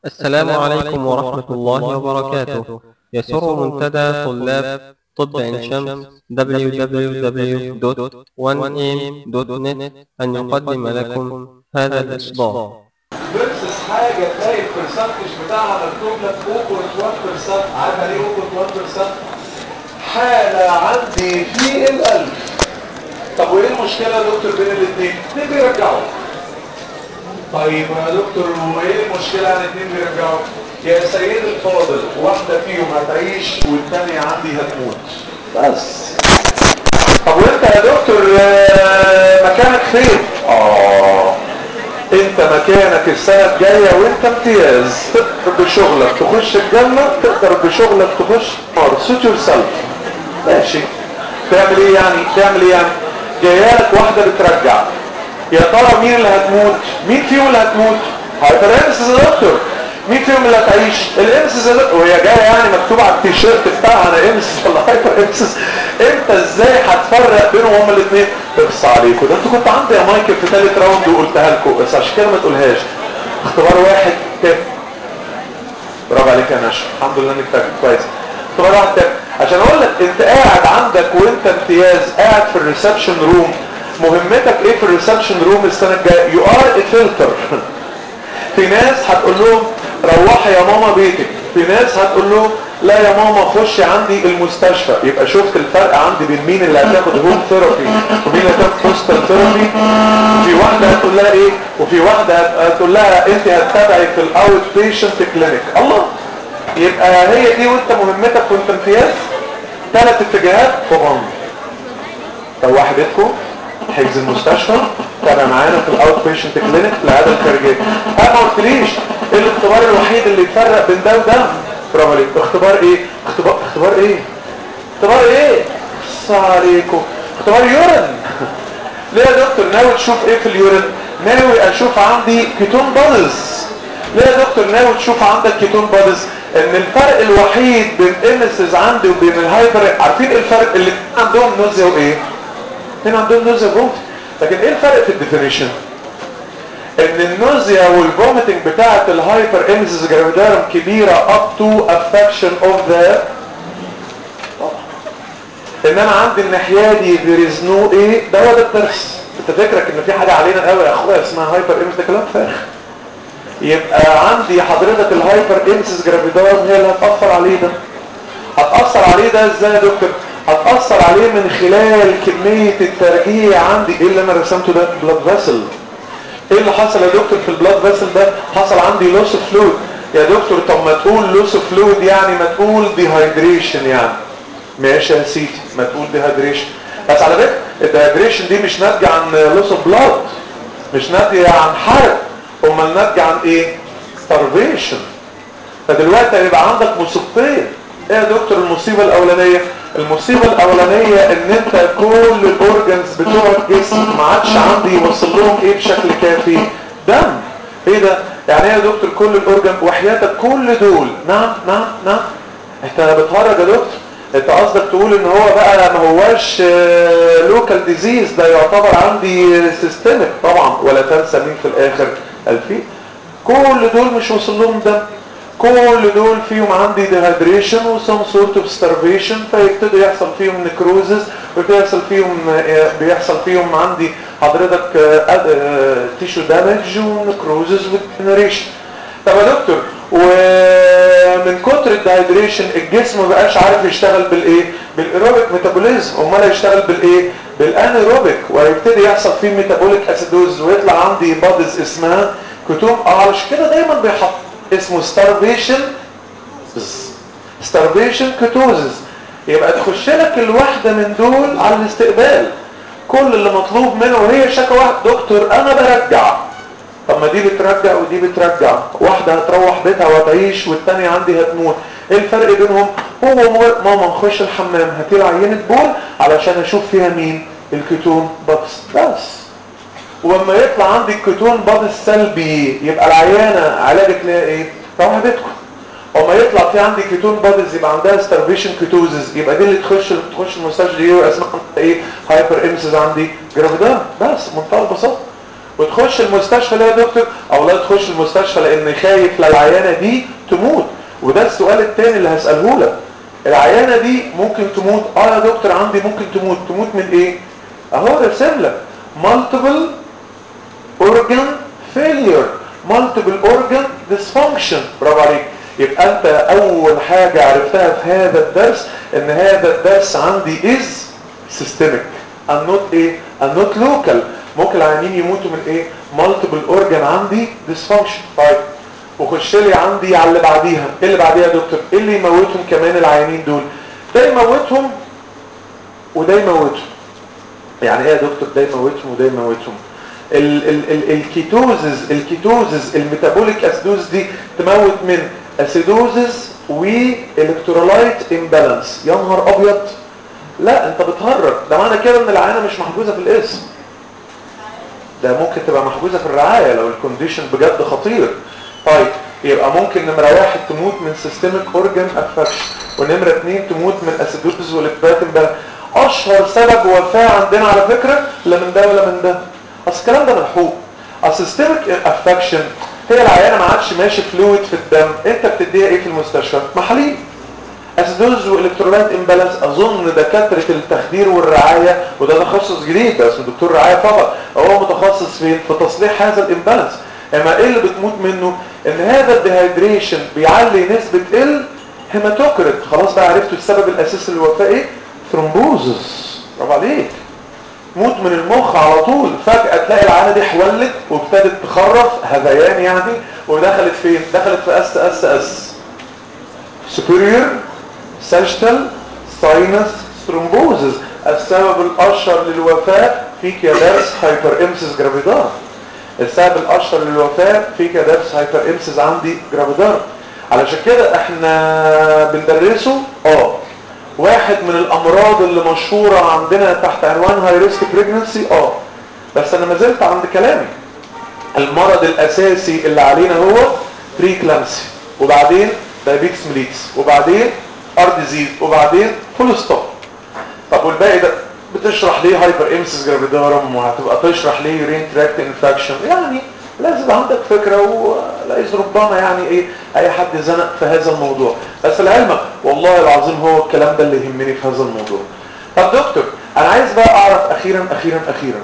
السلام عليكم ورحمة الله وبركاته يسر منتدى طلاب طب عين شمس www.1am.net أن يقدم لكم هذا الإصدار فيرسس حاجه تلاقي البرسنتج بتاعها مكتوب لك 0.1% عارف يعني ايه 0.1% حاله عندي في القلب طب وايه المشكله يا دكتور بين الاثنين؟ الاثنين بيرجعوا طيب يا دكتور وايه المشكله عن الاثنين بيرجعوا؟ يا سيد الفاضل واحده فيهم هتعيش والثانيه عندي هتموت بس طب وانت يا دكتور آه، مكانك فين؟ اه انت مكانك السنة الجاية وانت امتياز تقدر بشغلك تخش الجنة تقدر بشغلك تخش نار suit yourself ماشي تعمل ايه يعني تعمل ايه يعني جايالك واحدة بترجع يا ترى مين اللي هتموت مين فيهم اللي هتموت هايبرامسيس يا دكتور مين فيهم اللي هتعيش الامسيس يا دكتور وهي جايه يعني مكتوب على التيشيرت بتاعها انا امسيس ولا هايبر امسيس انت ازاي هتفرق بينهم هما الاثنين اخص عليكم ده انت كنت عندي يا مايكل في ثالث راوند وقلتها لكم بس عشان كده ما تقولهاش اختبار واحد تاني برافو عليك يا نشا الحمد لله انك فاكر كويس اختبار واحد تاني عشان اقول لك انت قاعد عندك وانت امتياز قاعد في الريسبشن روم مهمتك ايه في الريسبشن روم السنه الجايه يو ار فلتر في ناس هتقول لهم روحي يا ماما بيتك في ناس هتقول له لا يا ماما خشي عندي المستشفى يبقى شفت الفرق عندي بين مين اللي هتاخد هوم ثيرابي ومين اللي هتاخد هوستال ثيرابي وفي واحده هتقول لها ايه وفي واحده هتقول لها انت هتتابعي في الاوت بيشنت كلينيك الله يبقى هي دي وانت مهمتك وانت امتياز ثلاث اتجاهات طبعا لو واحدتكم حجز المستشفى تابع معانا في الاوت بيشنت كلينيك في العياده الخارجيه انا ما قلتليش ايه الاختبار الوحيد اللي يفرق بين ده وده برافو عليك اختبار ايه اختبار اختبار ايه اختبار ايه بص عليكم اختبار يورين ليه يا دكتور ناوي تشوف ايه في اليورين ناوي اشوف عندي كيتون بادز ليه يا دكتور ناوي تشوف عندك كيتون بادز ان الفرق الوحيد بين امسز عندي وبين الهايبر عارفين ايه الفرق اللي عندهم نوزيا وايه هنا عندهم نوزيا فومت لكن ايه الفرق في الديفينيشن ان النوزيا والفوميتنج بتاعه الهايبر امسيس جرافيدارم كبيره up to affection of the انما عندي الناحيه دي there is no ايه ده هو ده الدرس انت فاكرك ان في حاجه علينا قوي يا اخويا اسمها هايبر امسيس ده كلام فارغ يبقى عندي حضرتك الهايبر امسيس جرافيدارم هي اللي هتاثر عليه ده هتاثر عليه ده ازاي يا دكتور هتاثر عليه من خلال كميه الترجيع عندي ايه اللي انا رسمته ده بلاد فاسل ايه اللي حصل يا دكتور في البلاد فاسل ده حصل عندي لوس اوف فلويد يا دكتور طب ما تقول لوس اوف فلويد يعني ما تقول ديهايدريشن يعني ماشي يا سيدي ما تقول ديهايدريشن بس على فكره الديهايدريشن دي مش ناتجه عن لوس اوف بلاد مش ناتجه عن حرق امال ناتجه عن ايه starvation فدلوقتي هيبقى عندك مصيبتين ايه يا دكتور المصيبه الاولانيه المصيبة الأولانية إن أنت كل الأورجنز بتوع الجسم ما عادش عندي يوصل لهم إيه بشكل كافي؟ دم. إيه ده؟ يعني إيه يا دكتور كل الأورجن وحياتك كل دول نعم نعم نعم أنت بتهرج يا دكتور أنت قصدك تقول إن هو بقى ما هواش لوكال ديزيز ده يعتبر عندي سيستمك طبعا ولا تنسى مين في الآخر الفي كل دول مش وصل لهم دم كل دول فيهم عندي ديهايدريشن وسم سورت اوف ستارفيشن فيبتدوا يحصل فيهم نكروزز وبيحصل فيهم بيحصل فيهم عندي حضرتك تيشو دامج ونكروزز وجنريشن طب يا دكتور ومن كتر الديهايدريشن الجسم ما بقاش عارف يشتغل بالايه بالايروبيك ميتابوليزم امال هيشتغل بالايه بالانيروبيك وهيبتدي يحصل فيه ميتابوليك اسيدوز ويطلع عندي بادز اسمها كتوم اه عشان كده دايما بيحط اسمه starvation starvation ketosis يبقى تخش لك الواحدة من دول على الاستقبال كل اللي مطلوب منه وهي شكوى واحد دكتور انا برجع طب ما دي بترجع ودي بترجع واحدة هتروح بيتها وتعيش والتانية عندي هتموت ايه الفرق بينهم هو ماما نخش الحمام هاتي عينة بول علشان اشوف فيها مين الكيتون بس بس ولما يطلع عندي الكيتون باد السلبي يبقى العيانه علاجك ليها ايه روح بيتكم وما يطلع في عندي كيتون بادز يبقى عندها ستارفيشن كيتوزز يبقى دي اللي تخش تخش المستشفى دي اسمها ايه هايبر امسز عندي جرافيدان بس منتهى البساطه وتخش المستشفى ليه يا دكتور او لا تخش المستشفى لان خايف للعيانه دي تموت وده السؤال الثاني اللي هساله لك العيانه دي ممكن تموت اه يا دكتور عندي ممكن تموت تموت من ايه اهو رسم لك multiple organ failure multiple organ dysfunction برافو عليك يبقى انت اول حاجة عرفتها في هذا الدرس ان هذا الدرس عندي is systemic and not ايه and not local ممكن العيانين يموتوا من ايه multiple organ عندي dysfunction طيب وخش لي عندي على اللي بعديها ايه اللي بعديها يا دكتور ايه اللي يموتهم كمان العيانين دول ده يموتهم وده يموتهم يعني ايه يا دكتور ده يموتهم وده يموتهم ال ال ال الكيتوزز الكيتوزز الميتابوليك اسيدوز دي تموت من اسيدوزز والكترولايت امبالانس يا نهار ابيض لا انت بتهرج ده معنى كده ان العينه مش محجوزه في الاسم ده ممكن تبقى محجوزه في الرعايه لو الكونديشن بجد خطير طيب يبقى ممكن نمره واحد تموت من سيستميك اورجان افكشن ونمره اثنين تموت من اسيدوزز والكترولايت امبالانس اشهر سبب وفاه عندنا على فكره لا من ده ولا من ده اصل الكلام ده ملحوق السيستميك افكشن هي العيانه ما عادش ماشي فلويد في الدم انت بتديها ايه في المستشفى محاليل اسيدوز والكترولايت امبالانس اظن دكاتره التخدير والرعايه وده تخصص جديد ده اسمه دكتور رعايه فقط هو متخصص فين في تصليح هذا الامبالانس اما ايه اللي بتموت منه ان هذا الديهايدريشن بيعلي نسبه ال هيماتوكريت خلاص بقى عرفتوا السبب الاساسي للوفاه ايه ثرومبوزس برافو عليك موت من المخ على طول فجأة تلاقي العانة دي حولت وابتدت تخرف هذيان يعني ودخلت فين دخلت في اس اس اس superior sagittal sinus thrombosis السبب الاشهر للوفاة فيك يا درس هايبر امسس جرافيدار السبب الاشهر للوفاة فيك يا درس هايبر امسس عندي جرافيدار علشان كده احنا بندرسه اه واحد من الامراض اللي مشهورة عندنا تحت عنوان هاي ريسك بريجنسي اه بس انا ما زلت عند كلامي المرض الاساسي اللي علينا هو بريكلامسي وبعدين دايبيتس ميليتس وبعدين ار ديزيز وبعدين فول ستوب طب والباقي ده بتشرح ليه هايبر امسس جرافيدارم وهتبقى تشرح ليه يورين تراكت انفكشن يعني لازم يبقى عندك فكرة وليس ربما يعني ايه اي حد زنق في هذا الموضوع بس لعلمك والله العظيم هو الكلام ده اللي يهمني في هذا الموضوع طب دكتور انا عايز بقى اعرف اخيرا اخيرا اخيرا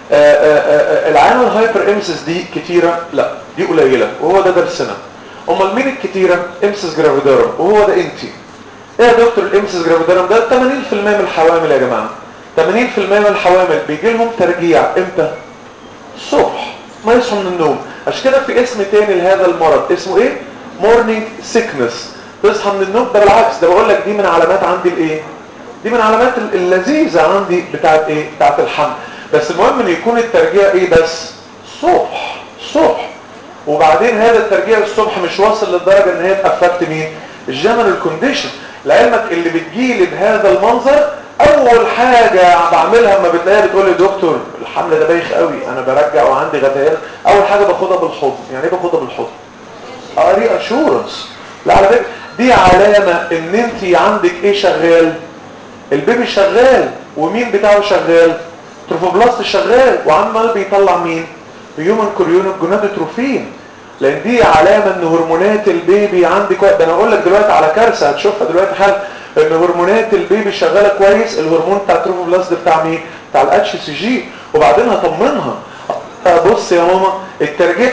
العيان الهايبر امسس دي كتيرة لا دي قليلة وهو ده درسنا امال مين الكتيرة امسس جرافيدارم وهو ده انتي ايه يا دكتور الامسس جرافيدارم ده 80% من الحوامل يا جماعة 80% من الحوامل بيجي لهم ترجيع امتى الصبح ما يصحوا من النوم عشان كده في اسم تاني لهذا المرض اسمه ايه مورنينج سيكنس تصحى من النوم ده بالعكس ده بقول لك دي من علامات عندي الايه دي من علامات اللذيذه عندي بتاعت ايه بتاعت الحمل بس المهم ان يكون الترجيع ايه بس الصبح الصبح وبعدين هذا الترجيع الصبح مش واصل للدرجه ان هي تافكت مين الجنرال كونديشن لعلمك اللي بتجيلي بهذا المنظر اول حاجة بعملها لما بتلاقيها بتقول لي دكتور الحمل ده بايخ قوي انا برجع وعندي غثيان اول حاجة باخدها بالحضن يعني ايه باخدها بالحضن اه ري اشورنس لا على فكرة دي علامة ان انت عندك ايه شغال البيبي شغال ومين بتاعه شغال تروفوبلاست شغال وعمال بيطلع مين هيومن كوريون جونادوتروفين لان دي علامة ان هرمونات البيبي عندك ده انا اقول لك دلوقتي على كارثة هتشوفها دلوقتي حالا ان هرمونات البيبي شغاله كويس الهرمون بتاع التروفوبلاست بتاع مين بتاع الاتش سي جي وبعدين هطمنها بص يا ماما الترجيع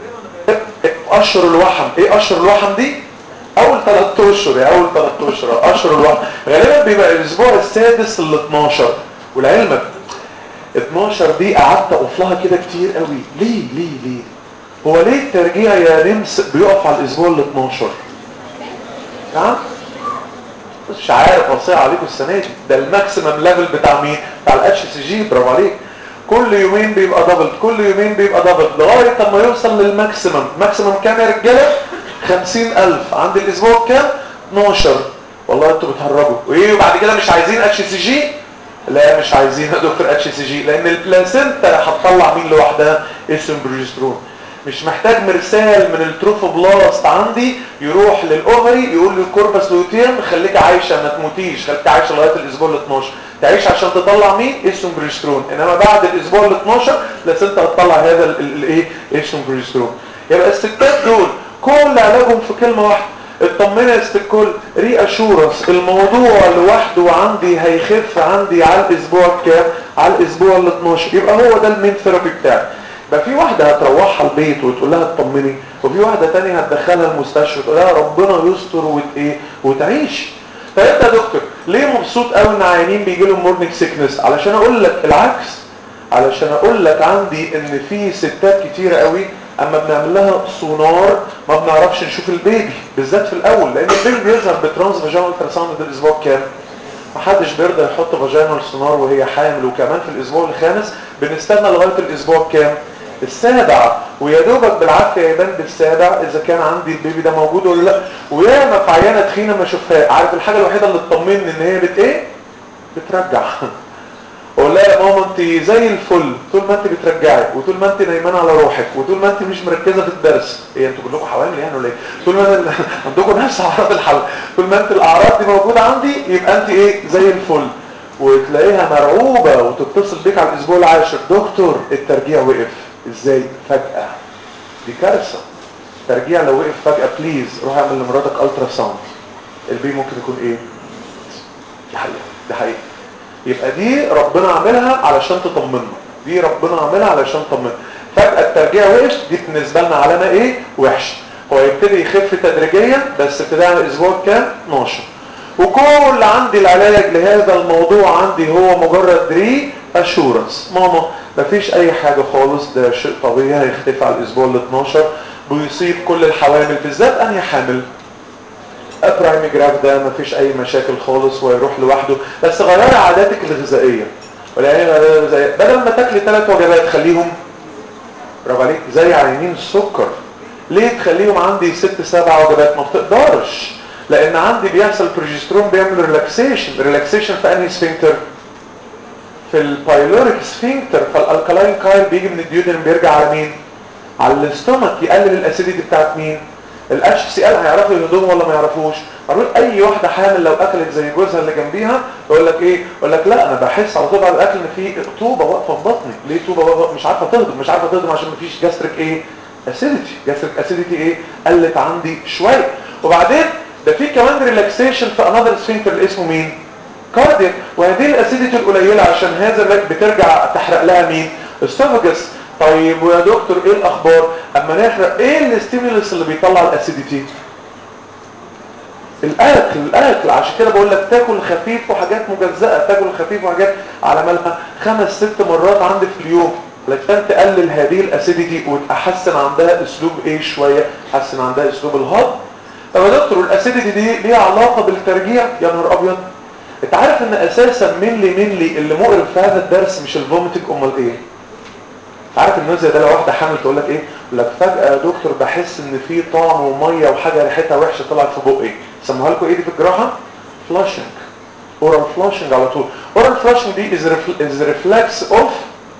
اشهر الوحم ايه اشهر الوحم دي اول 3 اشهر يا اول 3 اشهر اشهر الوحم غالبا بيبقى الاسبوع السادس ل 12 ولعلمك 12 دي قعدت اقف لها كده كتير قوي ليه ليه ليه هو ليه الترجيع يا نمس بيقف على الاسبوع ال 12 نعم مش عارف اوصيها عليكم السنه دي ده الماكسيمم ليفل بتاع مين بتاع الاتش سي جي برافو عليك كل يومين بيبقى دبل كل يومين بيبقى دبل لغايه اما يوصل للماكسيمم ماكسيمم كام يا رجاله 50000 عند الاسبوع كام 12 والله انتوا بتهرجوا وايه وبعد كده مش عايزين اتش سي جي لا مش عايزين يا دكتور اتش سي جي لان البلاسينتا هتطلع مين لوحدها اسم بروجسترون مش محتاج مرسال من التروفوبلاست عندي يروح للاوفري يقول للكوربس لوتيم خليك عايشه ما تموتيش خليك عايشه لغايه الاسبوع ال 12 تعيش عشان تطلع مين ايستون بروجسترون انما بعد الاسبوع ال 12 لازم انت هتطلع هذا الايه ايستون بروجسترون يبقى الستات دول كل علاجهم في كلمه واحده اطمني يا ست الكل ري اشورنس الموضوع لوحده عندي هيخف عندي على الاسبوع الكام على الاسبوع ال 12 يبقى هو ده المين ثيرابي بتاعي يبقى في واحده هتروحها البيت وتقول لها اطمني وفي واحده ثانيه هتدخلها المستشفى وتقول لها ربنا يستر وت ايه وتعيش فانت يا دكتور ليه مبسوط قوي ان عيانين بيجي لهم مورنينج سيكنس علشان اقول لك العكس علشان اقول لك عندي ان في ستات كتيره قوي اما بنعمل لها سونار ما بنعرفش نشوف البيبي بالذات في الاول لان البيبي بيظهر بترانس فاجينال التراساوند الاسبوع كام محدش بيرضى يحط فاجينال سونار وهي حامل وكمان في الاسبوع الخامس بنستنى لغايه الاسبوع كام السابع ويا دوبك بالعافيه يبان بالسابع اذا كان عندي البيبي ده موجود ولا لا وياما في عيانه تخينه ما اشوفها عارف الحاجه الوحيده اللي تطمني ان هي بت ايه بترجع اقول لها يا ماما انت زي الفل طول ما انت بترجعي وطول ما انت نايمانه على روحك وطول ما انت مش مركزه في الدرس ايه انتوا كلكم حوامل يعني ولا ايه طول ما عندكم نفس اعراض الحمل طول ما انت الاعراض دي موجوده عندي يبقى انت ايه زي الفل وتلاقيها مرعوبه وتتصل بيك على الاسبوع العاشر دكتور الترجيع وقف ازاي فجاه دي كارثه الترجيع لو وقف فجاه بليز روح اعمل لمراتك الترا ساوند البي ممكن يكون ايه دي حقيقه دي حقيقه يبقى دي ربنا عاملها علشان تطمنا دي ربنا عاملها علشان تطمنا فجأة الترجيع وقف دي بالنسبة لنا علامة ايه وحشة هو يبتدي يخف تدريجيا بس ابتداء من الاسبوع كام 12 وكل عندي العلاج لهذا الموضوع عندي هو مجرد ري اشورنس ماما مفيش اي حاجة خالص ده شيء طبيعي هيختفي على الاسبوع ال 12 بيصيب كل الحوامل بالذات انهي حامل ابرايم جراف ده مفيش اي مشاكل خالص ويروح لوحده بس غيري عاداتك الغذائيه ولا بدل ما تاكلي ثلاث وجبات خليهم برافو عليك زي عينين السكر ليه تخليهم عندي ست سبع وجبات ما بتقدرش لان عندي بيحصل بروجسترون بيعمل ريلاكسيشن ريلاكسيشن في انهي سفنكتر في البايلوريك سفنكتر فالالكالاين كايل بيجي من الديودن بيرجع على مين على الاستومك يقلل الاسيديتي بتاعت مين الاتش سي ال هيعرفوا يهضموا ولا ما يعرفوش اقول اي واحده حامل لو اكلت زي جوزها اللي جنبيها يقول لك ايه يقول لك لا انا بحس على طول على الاكل ان في طوبه واقفه في بطني ليه طوبه واقفه مش عارفه تهضم مش عارفه تهضم عشان مفيش جاستريك ايه اسيديتي جاستريك اسيديتي ايه قلت عندي شويه وبعدين ده في كمان ريلاكسيشن في انذر سفنكتر اللي اسمه مين كاردياك وهذه الاسيديتي القليله عشان هذا بترجع تحرق لها مين استوفاجس طيب ويا دكتور ايه الاخبار اما نحرق ايه الاستيمولس اللي بيطلع الاسيديتي الاكل الاكل عشان كده بقول لك تاكل خفيف وحاجات مجزأة تاكل خفيف وحاجات على مالها خمس ست مرات عندك في اليوم علشان تقلل هذه الاسيديتي وتحسن عندها اسلوب ايه شوية تحسن عندها اسلوب الهضم طب يا دكتور الاسيديتي دي ليها علاقة بالترجيع يا نهار ابيض انت عارف ان اساسا ملي ملي اللي مقرب في هذا الدرس مش الفوميتنج امال ايه عارف النزع ده لو واحده حامل تقول لك ايه يقول لك فجاه يا دكتور بحس ان في طعم وميه وحاجه ريحتها وحشه طلعت في بقي سموها لكم ايه دي في الجراحه فلاشنج اورال فلاشنج على طول اورال فلاشنج دي از ريفلكس اوف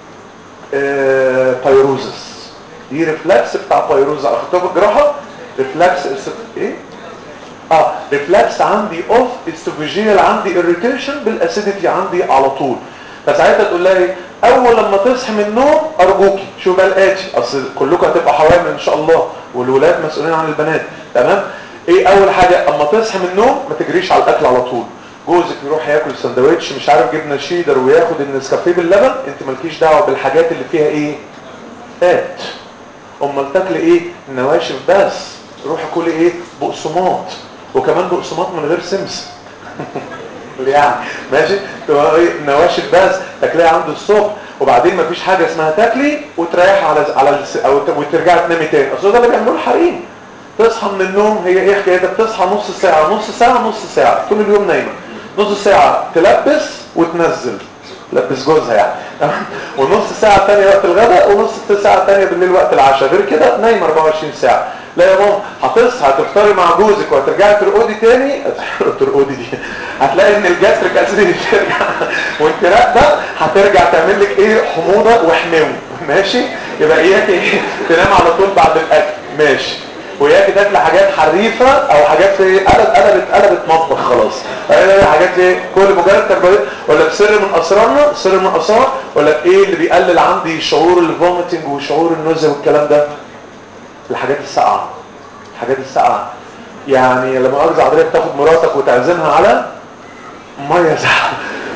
بايروزس دي ريفلكس بتاع بايروزس اخدتوها في الجراحه ريفلكس ايه اه ريفلكس عندي اوف استوفيجيال عندي اريتيشن بالاسيديتي عندي على طول فساعتها تقول لها ايه اول لما تصحي من النوم ارجوكي شو بقى الاتي اصل كلكم هتبقى حوامل ان شاء الله والولاد مسؤولين عن البنات تمام ايه اول حاجه اما تصحي من النوم ما تجريش على الاكل على طول جوزك يروح ياكل سندوتش مش عارف جبنه شيدر وياخد النسكافيه باللبن انت مالكيش دعوه بالحاجات اللي فيها ايه فات امال تاكل ايه نواشف بس روحي كلي ايه بقسماط وكمان بقسماط من غير سمسم يعني ماشي تبقى ايه نواشف بس تاكليها عنده الصبح وبعدين مفيش حاجه اسمها تاكلي وتريحي على على الس... او وترجعي تنامي تاني اصل ده اللي بيعملوه الحريم تصحى من النوم هي ايه حكايتها بتصحى نص ساعه نص ساعه نص ساعه طول اليوم نايمه نص ساعه تلبس وتنزل تلبس جوزها يعني ونص ساعه ثانيه وقت الغداء ونص ساعه ثانيه بالليل وقت العشاء غير كده نايمه 24 ساعه لا يا ماما هتصحى تفطري مع جوزك وهترجعي ترقدي تاني ترقدي دي هتلاقي ان الجاستريك اسيدي بترجع وانت راقده هترجع تعمل لك ايه حموضه وحماوه ماشي يبقى اياك ايه تنام على طول بعد الاكل ماشي وياكي تاكل حاجات حريفه او حاجات في قلب قلبت قلبت مطبخ خلاص يعني حاجات ايه كل مجرد كربوهيدرات ولا بسر من اسرارنا سر من اسرار ولا ايه اللي بيقلل عندي شعور الفوميتنج وشعور النزع والكلام ده الحاجات الساقعه الحاجات الساقعه يعني لما ارجع حضرتك تاخد مراتك وتعزمها على ميه ساقعه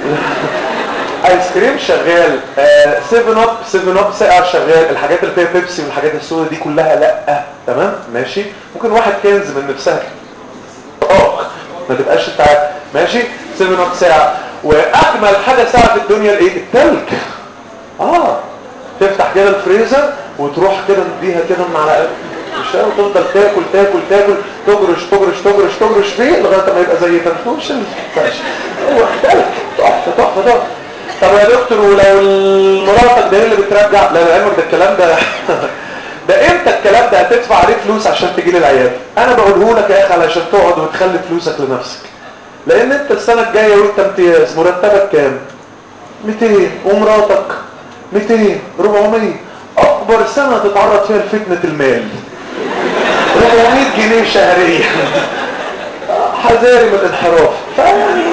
ايس كريم شغال 7 اب 7 اب ساقع شغال الحاجات اللي فيها بيبسي والحاجات السوداء دي كلها لا تمام ماشي ممكن واحد كنز من نفسها اه ما تبقاش انت عارف. ماشي 7 اب ساعه واجمل حاجه ساعه في الدنيا الايه التلج اه تفتح كده الفريزر وتروح كده نديها كده من على مش وتفضل تاكل تاكل تاكل تجرش تجرش تجرش تجرش فيه لغايه ما يبقى زي فنتوش الفرش هو تلج تحفه تحفه تحفه طب يا دكتور ولو مراتك ده اللي بترجع لا لا عمر ده الكلام ده ده امتى الكلام ده هتدفع عليه فلوس عشان تجي لي العياده انا بقوله لك يا اخي علشان تقعد وتخلي فلوسك لنفسك لان انت السنه الجايه وانت امتياز مرتبك كام 200 ومراتك 200 400 اكبر سنه تتعرض فيها لفتنه المال 400 جنيه شهريا حذاري من الانحراف فيعني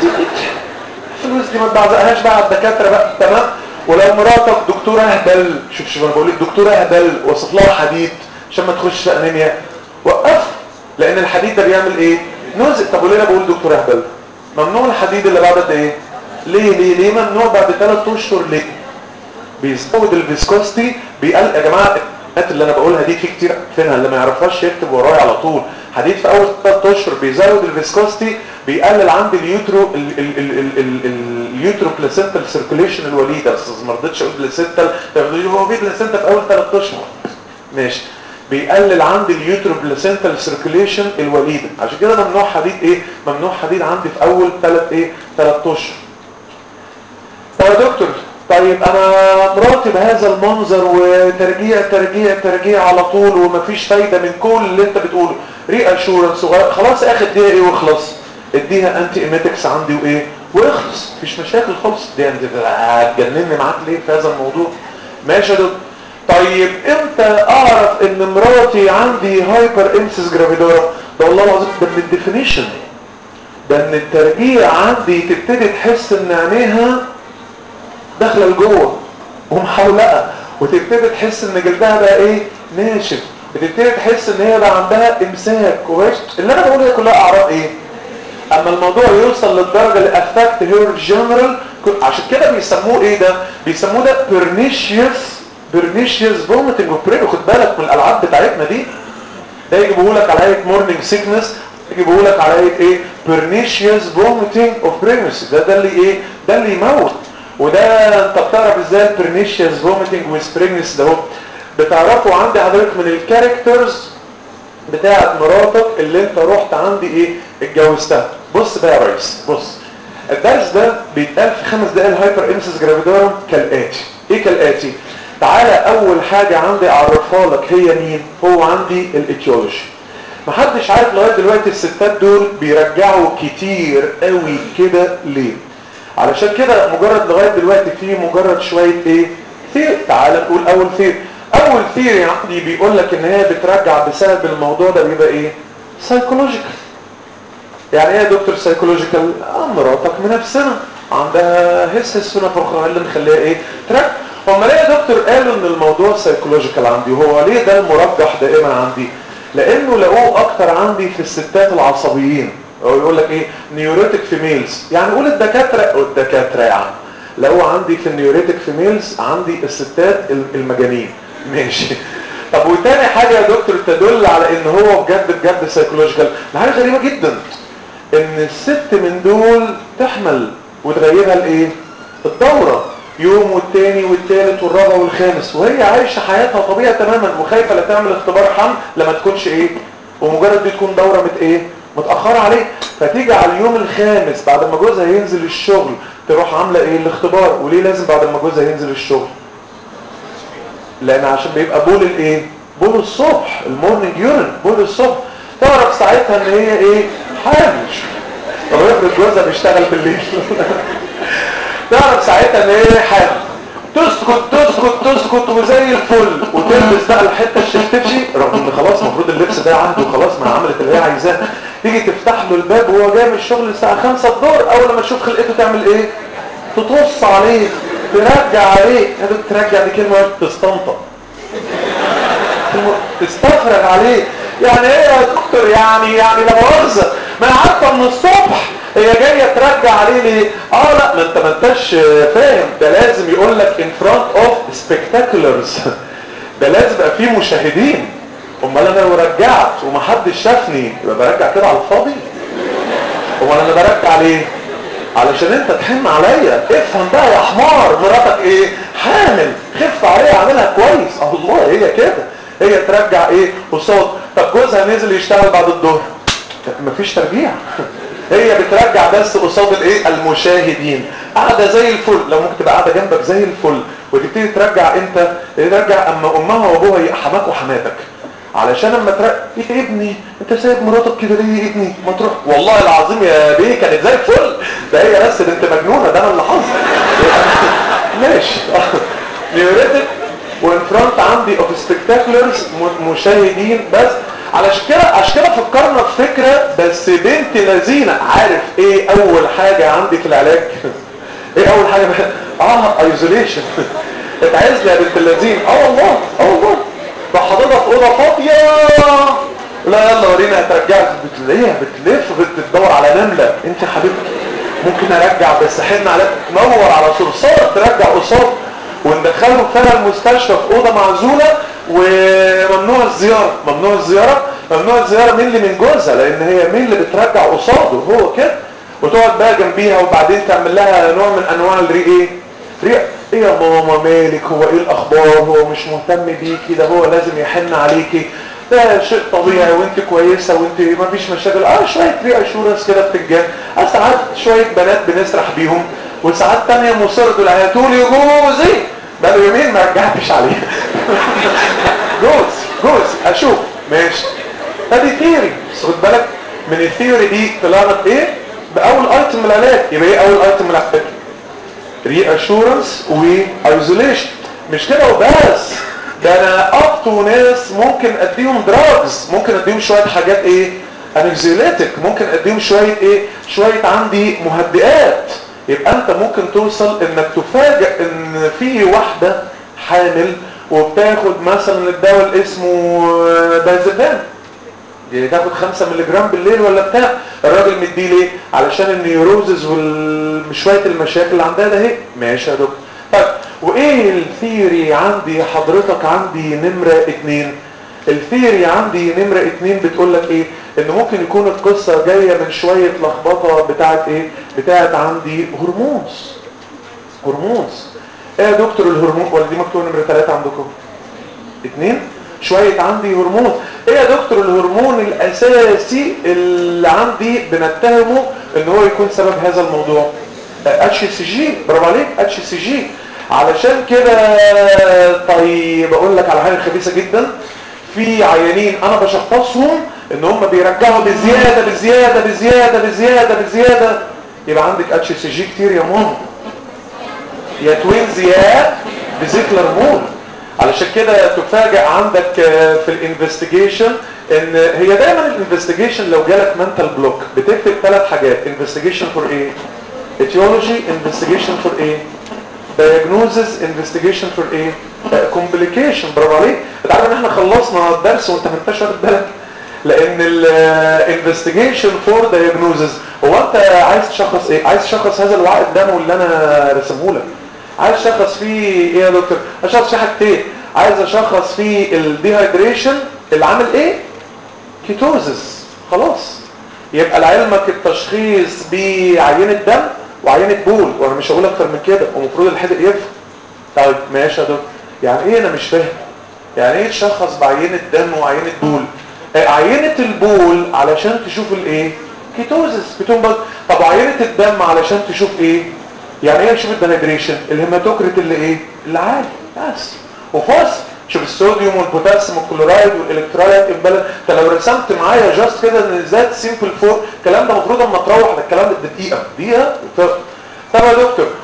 الفلوس دي ما تبعزقهاش بقى على الدكاتره بقى تمام ولو مراتك دكتوره اهبل شوف شوف انا بقول لك دكتوره اهبل وصف لها حديد عشان ما تخش في انيميا وقف لان الحديد ده بيعمل ايه نزق طب وليه انا بقول دكتور اهبل ممنوع الحديد اللي بعد قد ايه ليه ليه ليه ممنوع بعد ثلاث اشهر ليه بيزود الفيسكوستي بيقل يا جماعه الحاجات اللي انا بقولها دي في كتير فينها اللي ما يعرفهاش يكتب ورايا على طول حديد في اول ثلاث اشهر بيزود الفيسكوستي بيقلل عندي اليوترو ال ال ال ال ال ال اليوترو بلاسنتال سيركوليشن الوليده بس ما رضيتش اقول بلاسنتال هو في بلاسنتا في اول ثلاث اشهر ماشي بيقلل عندي اليوترو بلاسنتال سيركوليشن الوليده عشان كده ممنوع حديد ايه ممنوع حديد عندي في اول ثلاث ايه ثلاث اشهر طب يا دكتور طيب انا مراتي بهذا المنظر وترجيع ترجيع ترجيع على طول ومفيش فايده من كل اللي انت بتقوله ري اشورنس صغير خلاص اخد اديها ايه واخلص اديها انتي ايميتكس عندي وايه واخلص مفيش مشاكل خالص دي انت هتجنني معاك ليه في هذا الموضوع ماشي يا دكتور طيب امتى اعرف ان مراتي عندي هايبر امسيس جرافيدورا ده والله العظيم ده من الديفينيشن ده ان الترجيع عندي تبتدي تحس ان عينيها داخله لجوه ومحولقه وتبتدي تحس ان جلدها بقى ايه ناشف بتبتدي تحس ان هي بقى عندها امساك كويس اللي انا بقوله كلها اعراض ايه اما الموضوع يوصل للدرجه اللي افكت هير جنرال عشان كده بيسموه ايه ده بيسموه ده بيرنيشيوس بيرنيشيوس فوميتنج وبريك خد بالك من الالعاب بتاعتنا دي ده يجيبه لك على ايه مورنينج سيكنس يجيبه لك على ايه ايه بيرنيشيوس فوميتنج اوف بريجنسي ده ده اللي ايه ده اللي يموت وده انت بتعرف ازاي البرنيشيوس فوميتنج وسبرينجنس ده هو بتعرفه عندي حضرتك من الكاركترز بتاعت مراتك اللي انت رحت عندي ايه اتجوزتها بص بقى يا ريس بص الدرس ده بيتقال في خمس دقايق الهايبر امسيس جرافيدورم كالاتي ايه كالاتي تعالى اول حاجة عندي اعرفها لك هي مين هو عندي الايتيولوجي محدش عارف لغايه دلوقتي الستات دول بيرجعوا كتير قوي كده ليه علشان كده مجرد لغايه دلوقتي في مجرد شويه ايه ثير تعال نقول اول ثير اول ثير عندي بيقول لك ان هي بترجع بسبب الموضوع ده بيبقى ايه سايكولوجيكال يعني ايه يا دكتور سايكولوجيكال آه مراتك منافسنا عندها هس هس هنا فخرها اللي مخليها ايه ترك هم ليه يا دكتور قالوا ان الموضوع سايكولوجيكال عندي وهو ليه ده المرجح دائما عندي لانه لقوه اكتر عندي في الستات العصبيين هو يقول لك ايه نيوريتك فيميلز يعني قول الدكاتره الدكاتره يا عم لقوه عندي في النيوريتك فيميلز عندي الستات المجانين ماشي طب وتاني حاجه يا دكتور تدل على ان هو بجد بجد سايكولوجيكال حاجه غريبه جدا ان الست من دول تحمل وتغيرها لايه الدوره يوم والتاني والتالت والرابع والخامس وهي عايشه حياتها طبيعي تماما وخايفه لا تعمل اختبار حمل لما تكونش ايه ومجرد دي تكون دوره مت ايه متاخره عليه فتيجي على اليوم الخامس بعد ما جوزها ينزل الشغل تروح عامله ايه الاختبار وليه لازم بعد ما جوزها ينزل الشغل لان عشان بيبقى بول الايه بول الصبح المورنينج يورين بول الصبح تعرف ساعتها ان هي ايه حامل طب افرض جوزها بيشتغل بالليل تعرف ساعتها ان هي حامل تسكت تسكت تسكت وزي الفل وتلبس بقى الحته الشفتشي رغم ان خلاص المفروض اللبس ده عهد وخلاص ما عملت اللي هي عايزاه تيجي تفتح له الباب وهو جاي من الشغل الساعه 5 الظهر اول لما تشوف خلقته تعمل ايه تطص عليه ترجع عليه هذا ترجع دي كلمه تستنطق تستفرغ عليه يعني ايه يا دكتور يعني يعني لا مؤاخذه ما انا عارفه من الصبح هي جايه ترجع عليه ليه اه لا ما انت ما انتش فاهم ده لازم يقول لك in front of spectaculars ده لازم يبقى فيه مشاهدين امال انا لو رجعت ومحدش شافني يبقى برجع كده على الفاضي امال انا برجع ليه علشان انت تحن عليا افهم بقى يا حمار مراتك ايه حامل خف عليها اعملها كويس الله هي كده هي ترجع ايه قصاد طب جوزها نزل يشتغل بعد الظهر مفيش ترجيع هي بترجع بس قصاد الايه المشاهدين قاعده زي الفل لو ممكن تبقى قاعده جنبك زي الفل وتبتدي ترجع امتى ترجع اما امها وابوها حماك وحماتك علشان اما ترجع ايه ابني انت سايب مراتك كده ليه يا ابني ما تروح والله العظيم يا بيه كانت زي الفل ده هي بس ده انت مجنونه ده انا اللي حظ ماشي نيوريتك وان فرونت عندي اوف سبكتاكولرز مشاهدين بس علشان كده عشان كده فكرنا في فكره بس بنت لذينه عارف ايه اول حاجه عندي في العلاج ايه اول حاجه اه ايزوليشن اتعزل يا بنت اللذين اه والله اه والله راح حاططها في اوضه فاضيه لا يلا ورينا هترجعك بتلاقيها بتلف بتدور على نمله انت يا حبيبتي ممكن ارجع بس حن عليك تنور على صرصار ترجع قصاد وندخلهم فعلا المستشفى في اوضه معزوله وممنوع الزياره ممنوع الزياره ممنوع الزياره مين اللي من جوزها لان هي مين اللي بترجع قصاده هو كده وتقعد بقى جنبيها وبعدين تعمل لها نوع من انواع الري ايه ريق ايه يا ماما مالك هو ايه الاخبار هو مش مهتم بيكي ده هو لازم يحن عليكي ده شيء طبيعي وانت كويسة وانت ما فيش مشاكل اه شوية ري اشورنس كده بتنجان اه ساعات شوية بنات بنسرح بيهم وساعات تانية مصر دول هاتولي جوزي بقى يومين ما رجعتش عليه جوز جوز اشوف ماشي ادي ثيوري بس خد بالك من الثيوري دي طلعنا بايه باول ايتم من العلاج يبقى ايه اول ايتم من العلاج ري اشورنس وايزوليشن مش كده وبس ده انا ابطو ناس ممكن اديهم دراجز ممكن اديهم شويه حاجات ايه انكزيوليتك ممكن اديهم شويه ايه شويه عندي مهدئات يبقى انت ممكن توصل انك تفاجئ ان في واحده حامل وبتاخد مثلا الدواء اللي اسمه دايزابان دي تاخد 5 مللي جرام بالليل ولا بتاع الراجل مديه ليه علشان النيوروزز وشويه المشاكل اللي عندها ده اهي ماشي يا دكتور طيب وايه الثيوري عندي حضرتك عندي نمره اتنين الثيوري عندي نمره اتنين بتقول لك ايه ان ممكن يكون القصه جايه من شويه لخبطه بتاعت ايه بتاعت عندي هرمونز هرمونز ايه يا دكتور الهرمون ولا دي مكتوبه نمره ثلاثة عندكم اتنين شوية عندي هرمون ايه يا دكتور الهرمون الاساسي اللي عندي بنتهمه ان هو يكون سبب هذا الموضوع اتش سي جي برافو عليك اتش سي جي علشان كده طيب اقول لك على حاجه خبيثه جدا في عيانين انا بشخصهم ان هم بيرجعوا بزياده بزياده بزياده بزياده بزياده يبقى عندك اتش سي جي كتير يا ماما يا توينز يا فيزيكلر مول علشان كده تفاجئ عندك في الانفستيجيشن ان هي دايما الانفستيجيشن لو جالك منتال بلوك بتكتب ثلاث حاجات انفستيجيشن فور ايه etiology investigation for ايه diagnosis investigation for ايه complication برافو عليك انت عارف ان احنا خلصنا الدرس وانت ما انتش واخد بالك لان ال investigation for diagnosis هو انت عايز تشخص ايه عايز تشخص هذا الوعاء الدموي اللي انا رسمه لك عايز تشخص فيه ايه يا دكتور اشخص فيه حاجتين عايز اشخص فيه الديهايدريشن اللي عامل ايه كيتوزس خلاص يبقى لعلمك التشخيص بعينة دم وعينة بول وانا مش هقول اكتر من كده ومفروض الحدق يفهم طيب ماشي يا دكتور يعني ايه انا مش فاهم يعني ايه تشخص بعينة دم وعينة بول آه عينة البول علشان تشوف الايه كيتوزس كيتون بس طب عينة الدم علشان تشوف ايه يعني ايه تشوف الدهيدريشن الهيماتوكريت اللي ايه اللي عالي بس وفاصل شوف الصوديوم والبوتاسيوم والكلورايد والالكترولايت امبالانس انت لو رسمت معايا جاست كده ان ذات سيمبل فور الكلام ده المفروض اما تروح ده الكلام ده دقيقه دقيقه طب يا دكتور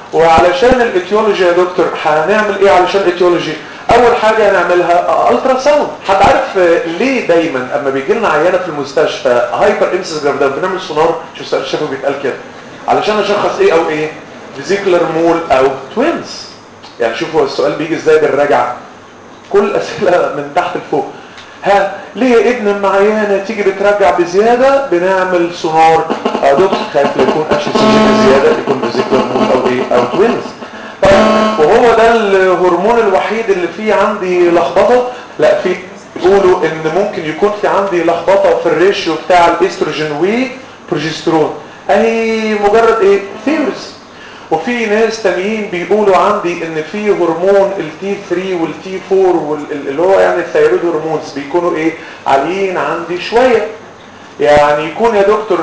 وعلشان الايتيولوجي يا دكتور هنعمل ايه علشان الايتيولوجي اول حاجه هنعملها الترا ساوند حد عارف ليه دايما اما بيجي لنا عيانه في المستشفى هايبر امسس جرافيدا بنعمل سونار شوف سؤال الشفوي بيتقال كده علشان نشخص ايه او ايه فيزيكولار مول او توينز يعني شوفوا السؤال بيجي ازاي بالرجعه كل الاسئله من تحت لفوق ها ليه ابن معينه تيجي بترجع بزياده بنعمل سونار يا دكتور خايف لا يكون اتش سي جي بزياده يكون فيزيكولار مول او ايه او توينز طيب وهو ده الهرمون الوحيد اللي فيه عندي لخبطه لا في بيقولوا ان ممكن يكون في عندي لخبطه في الريشيو بتاع الاستروجين وبروجسترون اهي مجرد ايه ثيوريز وفي ناس تانيين بيقولوا عندي ان في هرمون التي 3 والتي 4 اللي هو يعني الثيرويد هرمونز بيكونوا ايه عاليين عندي شويه يعني يكون يا دكتور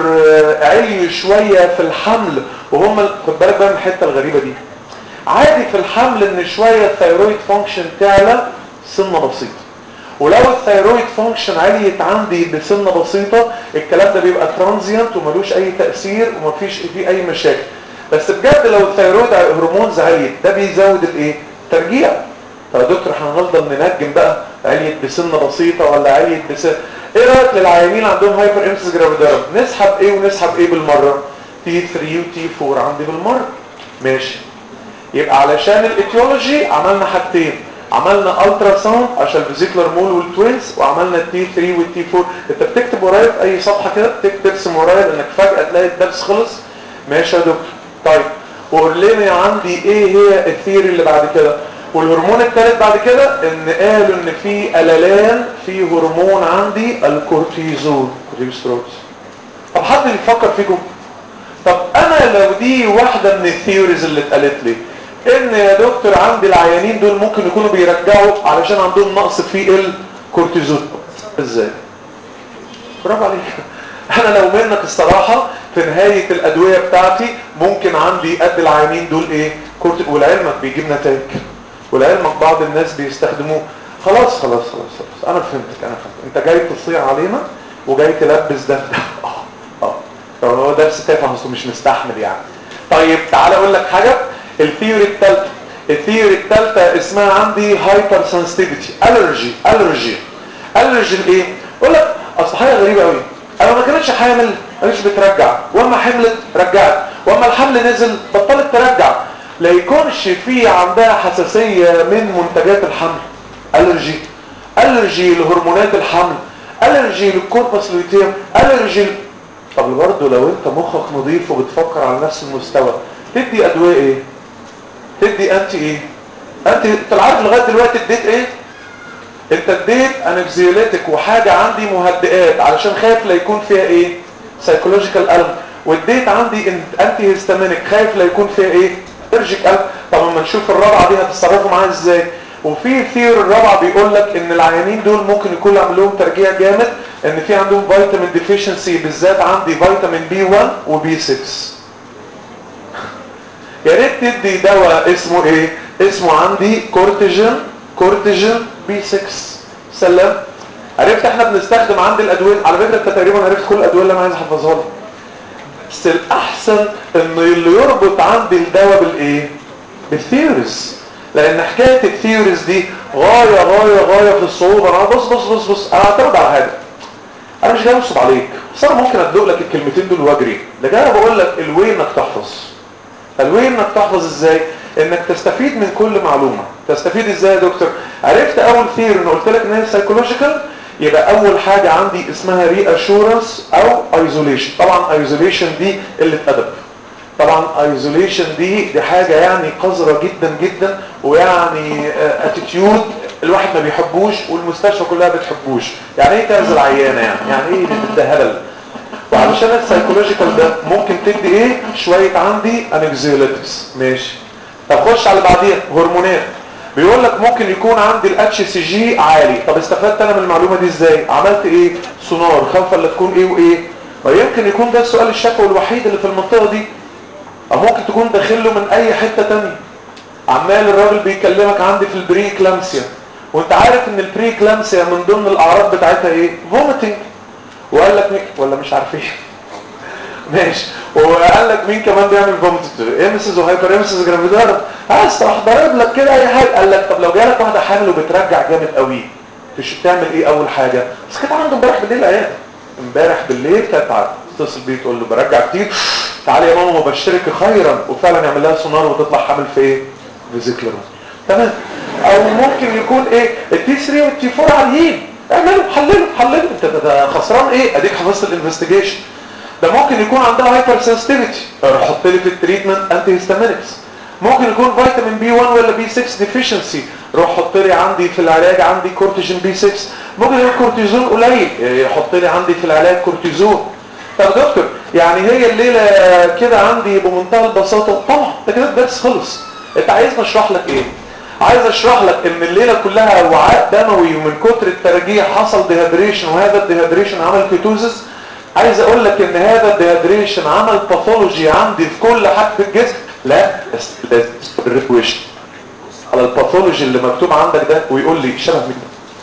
علي شويه في الحمل وهم خد بالك بقى من الحته الغريبه دي عادي في الحمل ان شويه الثيرويد فانكشن تعلى سنه بسيطه ولو الثيرويد فانكشن عليت عندي بسنه بسيطه الكلام ده بيبقى ترانزيانت وملوش اي تاثير ومفيش فيه اي مشاكل بس بجد لو الثيرويد هرمونز عليت ده بيزود الايه ترجيع طب يا دكتور احنا هنفضل ننجم بقى عليت بسنه بسيطه ولا عليت بسنه ايه رايك للعيانين عندهم هايبر امسس جرافيدارم نسحب ايه ونسحب ايه بالمره تي 3 وتي 4 عندي بالمره ماشي يبقى علشان الايتيولوجي عملنا حاجتين عملنا الترا ساوند عشان الفيزيكولار مول والتوينز وعملنا التي 3 والتي 4 انت بتكتب ورايا في اي صفحه كده ترسم ورايا لانك فجاه تلاقي الدرس خلص ماشي يا دكتور طيب وقول لنا عندي ايه هي الثيري اللي بعد كده والهرمون الثالث بعد كده ان قالوا ان في قللان في هرمون عندي الكورتيزون كورتيزون طب حد يفكر فيكم طب انا لو دي واحده من الثيوريز اللي اتقالت لي ان يا دكتور عندي العيانين دول ممكن يكونوا بيرجعوا علشان عندهم نقص في الكورتيزون ازاي برافو عليك انا لو منك الصراحة في نهاية الادوية بتاعتي ممكن عندي قد العيانين دول ايه كورت ولعلمك بيجيب نتائج ولعلمك بعض الناس بيستخدموه خلاص خلاص خلاص خلاص انا فهمتك انا فهمت انت جاي تصيع علينا وجاي تلبس ده اه اه طب هو درس تافه اصله مش مستحمل يعني طيب تعالى اقول لك حاجه الثيوري الثالثه الثيوري الثالثه اسمها عندي هايبر سنسيتيفيتي الرجي الرجي الرجي لايه اقول لك اصل حاجه غريبه قوي انا ما كانتش حامل ما كانتش بترجع واما حملت رجعت واما الحمل نزل بطلت ترجع لا يكونش في عندها حساسيه من منتجات الحمل الرجي الرجي لهرمونات الحمل الرجي للكوربس لوتيم الرجي طب برضه لو انت مخك نظيف وبتفكر على نفس المستوى تدي ادويه ايه تدي انتي ايه انت انت عارف لغايه دلوقتي اديت ايه انت اديت انكزيوليتك وحاجه عندي مهدئات علشان خايف لا يكون فيها ايه سايكولوجيكال الم واديت عندي انتي هيستامينك خايف لا يكون فيها ايه الرجيك الم طب اما نشوف الرابعه دي هتتصرفوا معاها ازاي وفي ثيور الرابعه بيقول لك ان العيانين دول ممكن يكون عامل لهم ترجيع جامد ان في عندهم فيتامين ديفيشنسي بالذات عندي فيتامين بي 1 وبي 6 يا ريت تدي دواء اسمه ايه اسمه عندي كورتيجين كورتيجين بي 6 سلام عرفت احنا بنستخدم عند الادويه على فكره انت تقريبا عرفت كل الادويه اللي انا عايز احفظها لك بس الاحسن انه اللي يربط عندي الدواء بالايه بالثيوريز لان حكايه الثيوريز دي غايه غايه غايه في الصعوبه انا بص بص بص بص انا اعترض على حاجه انا مش جاي انصب عليك بس انا ممكن ادلق لك الكلمتين دول واجري لكن انا بقول لك الوي انك تحفظ الوي انك تحفظ ازاي انك تستفيد من كل معلومه تستفيد ازاي يا دكتور عرفت اول ثير ان قلت لك ان هي سايكولوجيكال يبقى اول حاجه عندي اسمها ري اشورنس او ايزوليشن طبعا ايزوليشن دي قله ادب طبعا ايزوليشن دي دي حاجه يعني قذره جدا جدا ويعني اتيتيود الواحد ما بيحبوش والمستشفى كلها بتحبوش يعني ايه تعزل عيانه يعني يعني ايه ده هبل وعلشان السايكولوجيكال ده ممكن تدي ايه شويه عندي انكزيوليتكس ماشي طب خش على بعديها هرمونات بيقول لك ممكن يكون عندي الاتش سي جي عالي طب استفدت انا من المعلومه دي ازاي عملت ايه سونار خايفه اللي تكون ايه وايه ويمكن يكون ده السؤال الشفوي الوحيد اللي في المنطقه دي او ممكن تكون داخل له من اي حته تانية عمال الراجل بيكلمك عندي في البري كلامسيا وانت عارف ان البري كلامسيا من ضمن الاعراض بتاعتها ايه فوميتنج وقال لك ولا مش عارفين ماشي وقال لك مين كمان بيعمل فوميتنج امسز وهايبر امسز جرافيدار بس راح ضارب لك كده اي حاجه قال لك طب لو جالك واحده حامل وبترجع جامد قوي مش بتعمل ايه اول حاجه بس كانت عنده امبارح بالليل عياده امبارح بالليل كانت تتصل بيه تقول له برجع كتير تعالي يا ماما وبشترك خيرا وفعلا يعمل لها سونار وتطلع حامل في ايه فيزيكلر تمام او ممكن يكون ايه التي 3 والتي 4 عاليين اعملوا حللوا حللوا انت ده خسران ايه اديك حفظت الانفستيجيشن ده ممكن يكون عندها هايبر سنسيتيفيتي حط لي في التريتمنت انتي هيستامينكس ممكن يكون فيتامين بي 1 ولا بي 6 ديفيشنسي روح حط لي عندي في العلاج عندي كورتيجين بي 6 ممكن يكون كورتيزون قليل يحط لي عندي في العلاج كورتيزون طب دكتور يعني هي الليله كده عندي بمنتهى البساطه طبعا ده كده الدرس خلص انت عايزني اشرح لك ايه عايز اشرح لك ان الليله كلها وعاء دموي ومن كتر الترجيع حصل ديهادريشن وهذا الديهادريشن عمل كيتوزس عايز اقول لك ان هذا الديهادريشن عمل باثولوجي عندي في كل حاجه في الجسم لا الريكويشن على الباثولوجي اللي مكتوب عندك ده ويقول لي شبه مين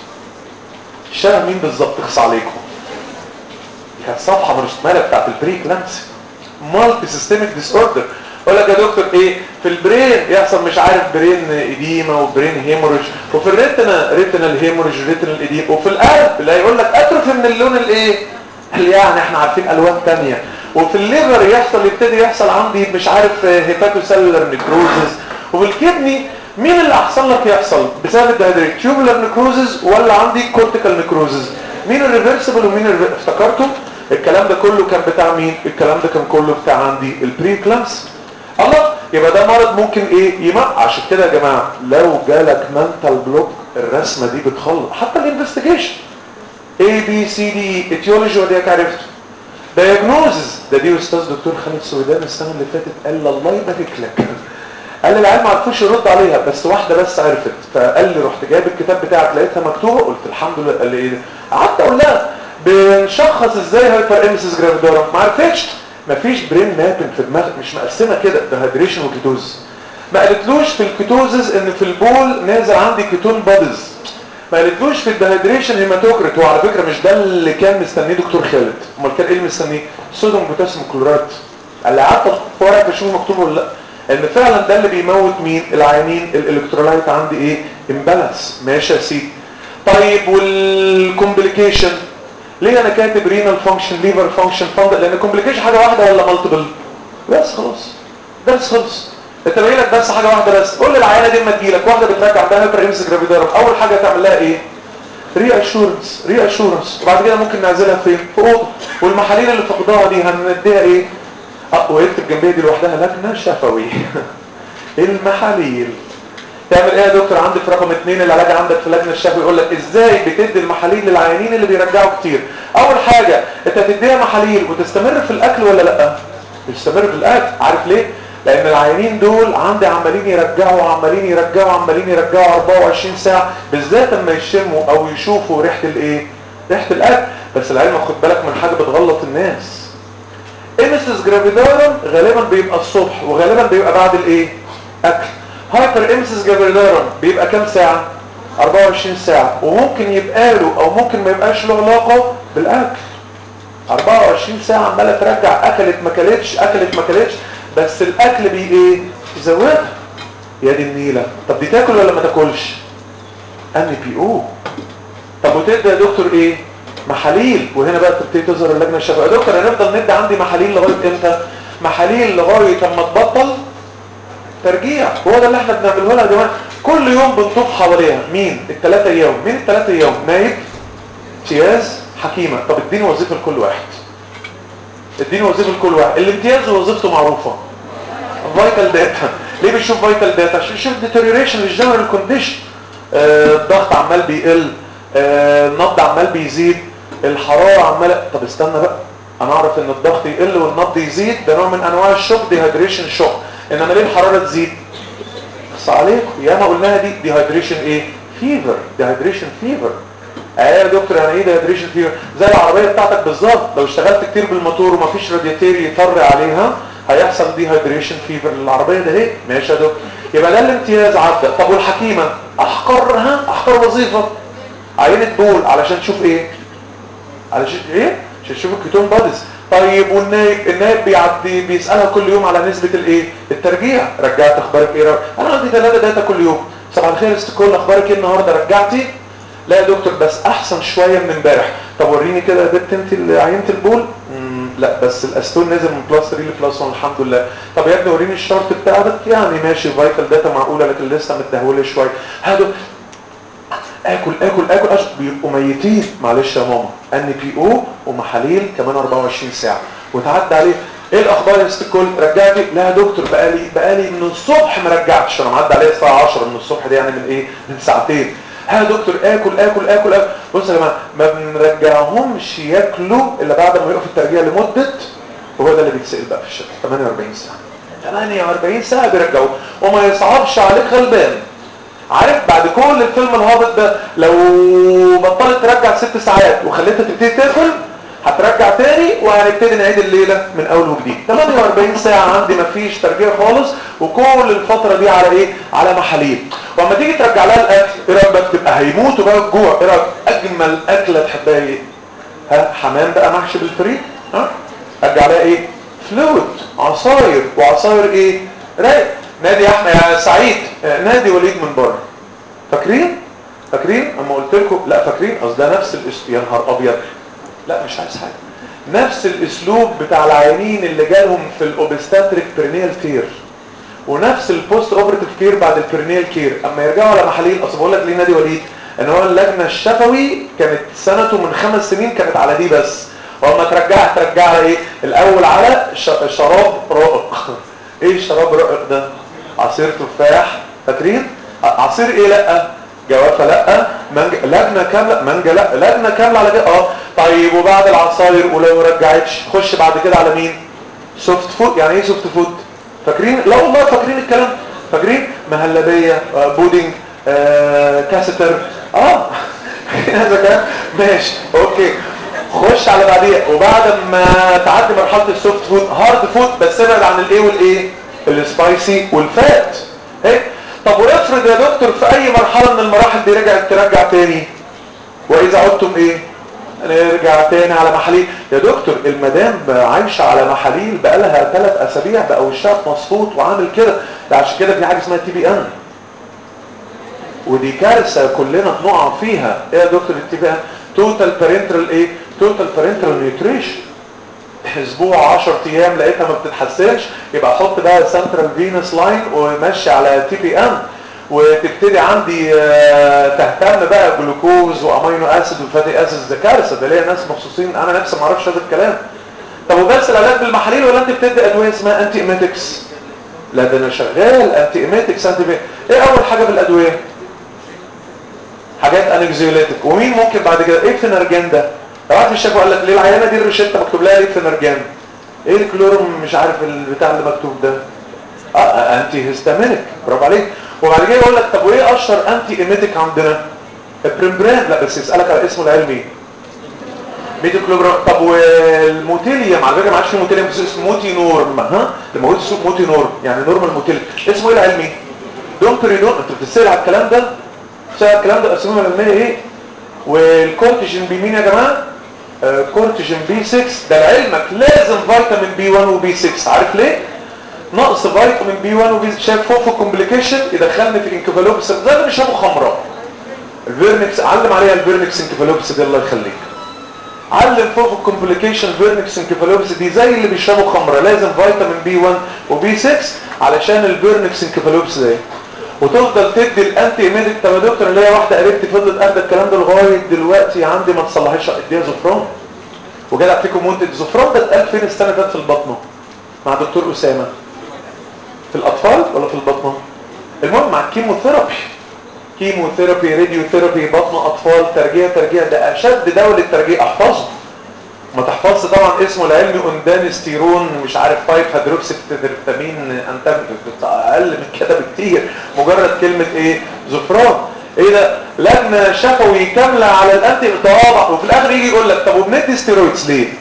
شبه مين بالظبط اخص عليكم كانت صفحه من الشماله بتاعت البري كلامسي مالتي سيستميك ديس اوردر اقول لك يا دكتور ايه في البرين يحصل مش عارف برين اديما وبرين هيموريج وفي الريتنا ريتنال هيموريج ريتنال اديما وفي القلب لا يقول لك اتروفي من اللون الايه اللي يعني احنا عارفين الوان ثانيه وفي الليفر يحصل يبتدي يحصل عندي مش عارف هيباتوسيلولار نيكروزز وفي الكدني مين اللي احسن لك يحصل بسبب الدهيدريت تيوبولار نيكروزز ولا عندي كورتيكال نيكروزز مين الريفرسبل ومين الري... افتكرته الكلام ده كله كان بتاع مين الكلام ده كان كله بتاع عندي البري كلامس الله يبقى ده مرض ممكن ايه يمق عشان كده يا جماعه لو جالك منتال بلوك الرسمه دي بتخلص حتى الانفستيجيشن A B C D اتيولوجي وديك عرفته دايجنوزز ده دي استاذ دكتور خالد سويدان السنه اللي فاتت قال لي الله يبارك لك قال لي العيال ما عرفوش يرد عليها بس واحده بس عرفت فقال لي رحت جايب الكتاب بتاعك لقيتها مكتوبه قلت الحمد لله قال لي ايه ده قعدت اقول لها بنشخص ازاي هايبر امسيس جرافيدورم ما عرفتش مفيش برين مابن في دماغك مش مقسمه كده ده هيدريشن وكيتوز ما قالتلوش في الكيتوزز ان في البول نازل عندي كيتون بادز ما قالتلوش في الدهيدريشن هيماتوكريت وعلى فكره مش ده اللي كان مستنيه دكتور خالد امال كان ايه اللي مستنيه صوديوم بوتاسيوم كلورات اللي قعدت في ورقه اشوف مكتوب ولا لا ان فعلا ده اللي بيموت مين العيانين الالكترولايت عندي ايه امبالانس ماشي يا سيدي طيب والكومبليكيشن ليه انا كاتب رينال فانكشن ليفر فانكشن فاند لان الكومبليكيشن حاجه واحده ولا مالتيبل بس خلاص درس خلص انت باين لك بس حاجه واحده بس قول للعيانه دي اما تجيلك واحده بترجع عندها هايبر امس جرافيدارم اول حاجه تعمل لها ايه ري اشورنس ري اشورنس وبعد كده ممكن نعزلها فين في اوضه والمحاليل اللي فقدها دي هنديها ايه اه ويكتب جنبيها دي لوحدها لجنه شفوي المحاليل تعمل ايه يا دكتور عندي في رقم اثنين العلاج عندك في لجنه الشفوي يقول لك ازاي بتدي المحاليل للعيانين اللي بيرجعوا كتير اول حاجه انت تديها محاليل وتستمر في الاكل ولا لا تستمر في الاكل عارف ليه لان العيانين دول عندي عمالين يرجعوا عمالين يرجعوا عمالين يرجعوا 24 ساعه بالذات لما يشموا او يشوفوا ريحه الايه ريحه الاكل بس العلم خد بالك من حاجه بتغلط الناس امسس جرافيدارم غالبا بيبقى الصبح وغالبا بيبقى بعد الايه اكل هايبر امسس جرافيدارم بيبقى كام ساعه 24 ساعه وممكن يبقى له او ممكن ما يبقاش له علاقه بالاكل 24 ساعه عماله ترجع اكلت ما كلتش اكلت ما كلتش بس الاكل بي ايه يزودها يا دي النيله طب دي تاكل ولا ما تاكلش ان بي او طب وتدي يا دكتور ايه محاليل وهنا بقى تبتدي تظهر اللجنه الشفويه يا دكتور هنفضل ندي عندي محاليل لغايه امتى محاليل لغايه اما تبطل ترجيع هو ده اللي احنا بنعمله لها يا جماعه كل يوم بنطوف حواليها مين الثلاثه ايام مين الثلاثه ايام نايب امتياز حكيمه طب اديني وظيفه لكل واحد اديني وظيفه لكل واحد الامتياز وظيفته معروفه فايتال داتا ليه بنشوف فايتال داتا عشان نشوف ديتيريوريشن للجنرال كونديشن الضغط عمال بيقل آه النبض عمال بيزيد الحراره عماله طب استنى بقى انا اعرف ان الضغط يقل والنبض يزيد ده نوع من انواع الشوك ديهايدريشن شوك انما ليه الحراره تزيد بس عليكم ياما قلناها دي ديهايدريشن ايه فيفر ديهايدريشن فيفر ايه يا دكتور يعني ايه ديهايدريشن فيفر زي العربيه بتاعتك بالظبط لو اشتغلت كتير بالموتور ومفيش رادياتير يطر عليها هيحصل ديهايدريشن فيفر للعربيه ده ايه ماشي يا دكتور يبقى ده الامتياز عدى طب والحكيمه احقرها احقر وظيفه عينه بول علشان تشوف ايه علشان ايه عشان تشوف الكيتون بادز طيب والنايب النايب بيعدي بيسالها كل يوم على نسبه الايه الترجيع رجعت اخبارك ايه انا عندي ثلاثه داتا كل يوم صباح الخير استكول اخبارك ايه النهارده رجعتي لا يا دكتور بس احسن شويه من امبارح طب وريني كده يا بنت انت عينه البول مم، لا بس الاستون نزل من بلس 3 لبلس 1 الحمد لله طب يا ابني وريني الشرط بتاعك يعني ماشي فايتال داتا معقوله لكن لسه متدهوله شويه هادو اكل اكل اكل أش... بيبقوا ميتين معلش يا ماما ان بي او ومحاليل كمان 24 ساعه وتعدى عليه ايه الاخبار يا ست الكل رجعتي لا يا دكتور بقالي بقالي من الصبح ما رجعتش انا معدي عليه الساعه 10 من الصبح دي يعني من ايه من ساعتين ها يا دكتور اكل اكل اكل اكل بص يا جماعه ما بنرجعهمش ياكلوا الا بعد ما يقف الترجيع لمده وهو ده اللي بيتسال بقى في الشركه 48 ساعه 48 ساعه بيرجعوه وما يصعبش عليك غلبان عارف بعد كل الفيلم الهابط ده لو بطلت ترجع ست ساعات وخليتها تبتدي تاكل هترجع تاني وهنبتدي نعيد الليله من اول وجديد 48 ساعه عندي مفيش ترجيع خالص وكل الفتره دي على ايه على محاليل واما تيجي ترجع لها الاكل ايه رايك بقى تبقى هيموتوا بقى الجوع ايه رايك اجمل اكله تحبها ايه ها حمام بقى محشي بالفريك ها ارجع لها ايه فلوت عصاير وعصاير ايه رايق نادي احمد يا سعيد آه، نادي وليد من بره فاكرين فاكرين اما قلت لكم لا فاكرين اصل ده نفس الاسلوب يا نهار ابيض لا مش عايز حاجه نفس الاسلوب بتاع العيانين اللي جالهم في الاوبستاتريك برينيال كير ونفس البوست اوبرتيف كير بعد البرينيال كير اما يرجعوا على محاليل اصل بقول لك ليه نادي وليد ان هو اللجنه الشفوي كانت سنته من خمس سنين كانت على دي بس واما ترجعها ترجعها ايه الاول على ش- شراب رائق ايه الشراب الرائق ده عصير تفاح فاكرين ع- عصير ايه لا جوافه لا مانجا لجنه كامله مانجا لا لجنه كامله على كده اه طيب وبعد العصاير ولو ما رجعتش خش بعد كده على مين سوفت فود يعني ايه سوفت فود فاكرين لا والله فاكرين الكلام فاكرين مهلبيه آه بودنج آه كاستر اه هذا كلام ماشي اوكي خش على بعديها وبعد ما تعدي مرحله السوفت فود هارد فود بس ابعد عن الايه والايه السبايسي والفات هيك طب وافرض يا دكتور في اي مرحله من المراحل دي رجعت ترجع تاني واذا عدتم ايه نرجع تاني على محاليل يا دكتور المدام عايشة على محاليل بقالها ثلاث اسابيع بقى وشها مصفوط وعامل كده ده عشان كده في حاجه اسمها تي بي ان ودي كارثه كلنا بنقع فيها ايه يا دكتور التي بي ان توتال بارنترال ايه توتال بارنترال نيوتريشن اسبوع 10 ايام لقيتها ما بتتحسنش يبقى حط بقى سنترال فينس لاين ومشي على تي بي ان وتبتدي عندي آه، تهتم بقى جلوكوز وامينو اسيد وفاتي اسيد ده كارثه ده ليا ناس مخصوصين انا نفسي ما اعرفش هذا الكلام طب وبس العلاج بالمحاليل ولا انت بتدي ادويه اسمها انتي ايميتكس لا ده انا شغال انتي ايميتكس انتي ايه اول حاجه في الادويه حاجات انكزيوليتك ومين ممكن بعد كده ايه فينرجان ده راح في الشكوى قال لك ليه العيانه دي الروشته مكتوب لها ايه فينرجان ايه الكلورم مش عارف البتاع اللي مكتوب ده اه انتي هيستامينيك برافو عليك وبعد كده يقول لك طب وايه اشهر انتي ايميتيك عندنا البريمبران لا بس يسالك على اسمه العلمي ميتوكلوبرام طب والموتيليوم على فكره ما عادش في موتيليوم بس اسمه موتي نورم ها لما قلت اسمه موتي نورم يعني نورمال موتيليوم اسمه ايه العلمي دومبريدون انت بتسال على الكلام ده بتسال على الكلام ده اسمه العلميه ايه والكورتيجين بي مين يا جماعه آه كورتيجين بي 6 ده لعلمك لازم فيتامين بي 1 وبي 6 عارف ليه نقص فيتامين بي 1 وبي شايف فوق في الكومبليكيشن يدخلني في انكفالوبس زي اللي بيشربوا خمره الفيرنكس علم عليها الفيرنكس انكفالوبس دي الله يخليك علم فوق في الكومبليكيشن فيرنكس انكفالوبس دي زي اللي بيشربوا خمره لازم فيتامين بي 1 وبي 6 علشان الفيرنكس انكفالوبس ده وتفضل تدي الانتي ايميديك طب يا دكتور اللي هي واحده قريبتي فضلت قد الكلام ده لغايه دلوقتي عندي ما تصلحش اديها زفران وجدع فيكم منتج زفران ده اتقال فين السنه اللي فاتت في البطنه مع دكتور اسامه في الاطفال ولا في البطنه المهم مع الكيموثيرابي كيموثيرابي راديوثيرابي بطن اطفال ترجيع ترجيع ده اشد دولة ترجيع احفظه ما تحفظش طبعا اسمه العلمي اوندانستيرون مش عارف 5 هيدروكسي تريبتامين انتاج اقل من كده بكتير مجرد كلمة ايه زفران ايه ده لجنة شفوي كاملة على الانتي طوابع وفي الاخر يجي يقول لك طب وبندي ستيرويدز ليه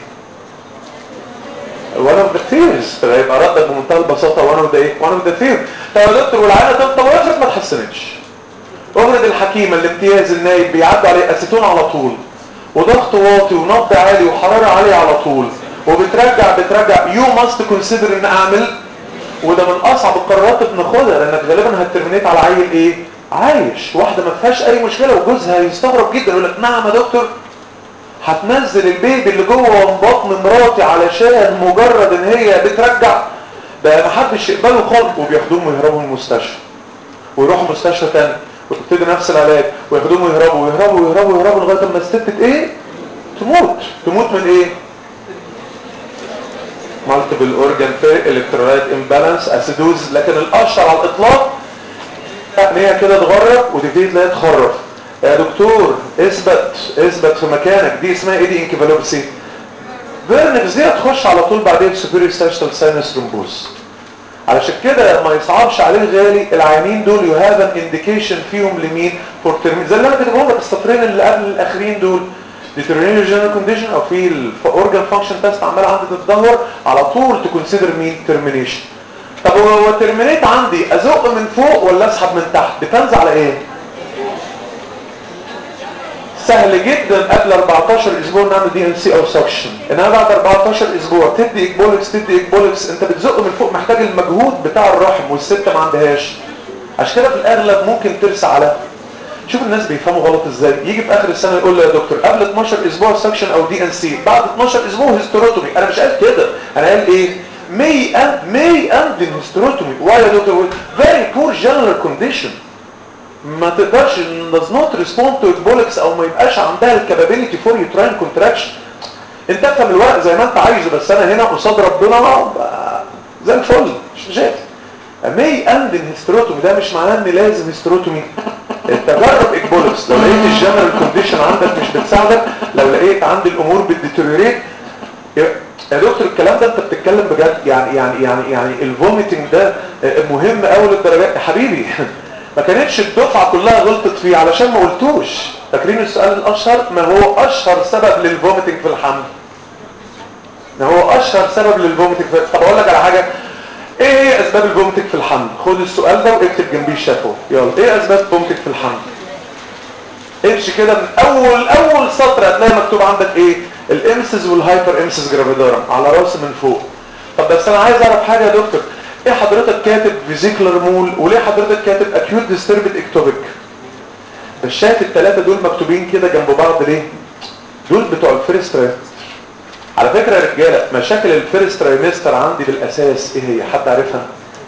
وانا اوف ذا ثيرز فيبقى ردك بمنتهى البساطه وانا اوف ذا ايه وانا اوف ذا ثير طب يا دكتور والعينه طب طب افرض ما اتحسنتش افرض الحكيمه الامتياز النايب بيعدوا عليه اسيتون على طول وضغط واطي ونبض عالي وحراره عاليه على طول وبترجع بترجع يو ماست كونسيدر ان اعمل وده من اصعب القرارات اللي بناخدها لانك غالبا هترمينيت على عيل ايه عايش واحده ما فيهاش اي مشكله وجوزها يستغرب جدا يقول لك نعم يا دكتور هتنزل البيبي اللي جوه بطن مراتي علشان مجرد ان هي بترجع ده ما حدش يقبله خالص وبياخدوهم ويهربوا من المستشفى ويروحوا مستشفى تاني وتبتدي نفس العلاج وياخدوهم ويهربوا ويهربوا ويهربوا ويهربوا لغايه ما الست ايه تموت تموت من ايه مالتيبل اورجان في الكترولايت امبالانس اسيدوز لكن الاشهر على الاطلاق ان هي كده تغرق وتبتدي تلاقيها تخرف يا دكتور اثبت اثبت في مكانك دي اسمها ايه دي انكفالوبسي فيرنكس دي هتخش على طول بعدين سوبيريور ساشتال ساينس رومبوز علشان كده ما يصعبش عليه الغالي العيانين دول يو هاف ان انديكيشن فيهم لمين فور ترمين زي اللي انا كاتبهم لك السطرين اللي قبل الاخرين دول deteriorating general condition او في الاورجان فانكشن تيست عمال عندي تتدهور على طول تكونسيدر مين ترمينيشن طب هو ترمينيت عندي ازق من فوق ولا اسحب من تحت ديبندز على ايه سهل جدا قبل 14 اسبوع نعمل دي ان سي او سكشن انما بعد 14 اسبوع تدي اكبولكس تدي اكبولكس انت بتزق من فوق محتاج المجهود بتاع الرحم والست ما عندهاش عشان كده في الاغلب ممكن ترسى على شوف الناس بيفهموا غلط ازاي يجي في اخر السنه يقول له يا دكتور قبل 12 اسبوع سكشن او دي ان سي بعد 12 اسبوع هيستروتومي انا مش قال كده انا قال ايه may end may end in hysterectomy why يا دكتور very poor general condition ما تقدرش does not respond to embolics او ما يبقاش عندها الكابابيلتي فور يوتراين كونتراكشن انت افهم الورق زي ما انت عايزه بس انا هنا قصاد ربنا زي الفل مش مشاكل may end in hysterectomy ده مش معناه ان لازم hysterectomy انت جرب اكبولكس لو لقيت الجنرال كونديشن عندك مش بتساعدك لو لقيت عندي الامور بتديتوريريت يا دكتور الكلام ده انت بتتكلم بجد يعني يعني يعني يعني الفوميتنج ده مهم قوي للدرجات يا حبيبي ما كانتش الدفعه كلها غلطت فيه علشان ما قلتوش فاكرين السؤال الاشهر ما هو اشهر سبب للفوميتنج في الحمل ما هو اشهر سبب للفوميتنج في طب اقول لك على حاجه ايه هي اسباب الفوميتنج في الحمل خد السؤال ده واكتب جنبيه الشفوي يلا ايه اسباب الفوميتنج في الحمل امشي كده من اول اول سطر هتلاقي مكتوب عندك ايه الامسز والهايبر امسز جرافيدورم على راسي من فوق طب بس انا عايز اعرف حاجه يا دكتور ايه حضرتك كاتب فيزيكلر مول وليه حضرتك كاتب اكيوت ديستربد اكتوبيك بس شايف الثلاثه دول مكتوبين كده جنب بعض ليه دول بتوع الفيرست ترايمستر على فكره يا رجاله مشاكل الفيرست ترايمستر عندي بالاساس ايه هي حد عارفها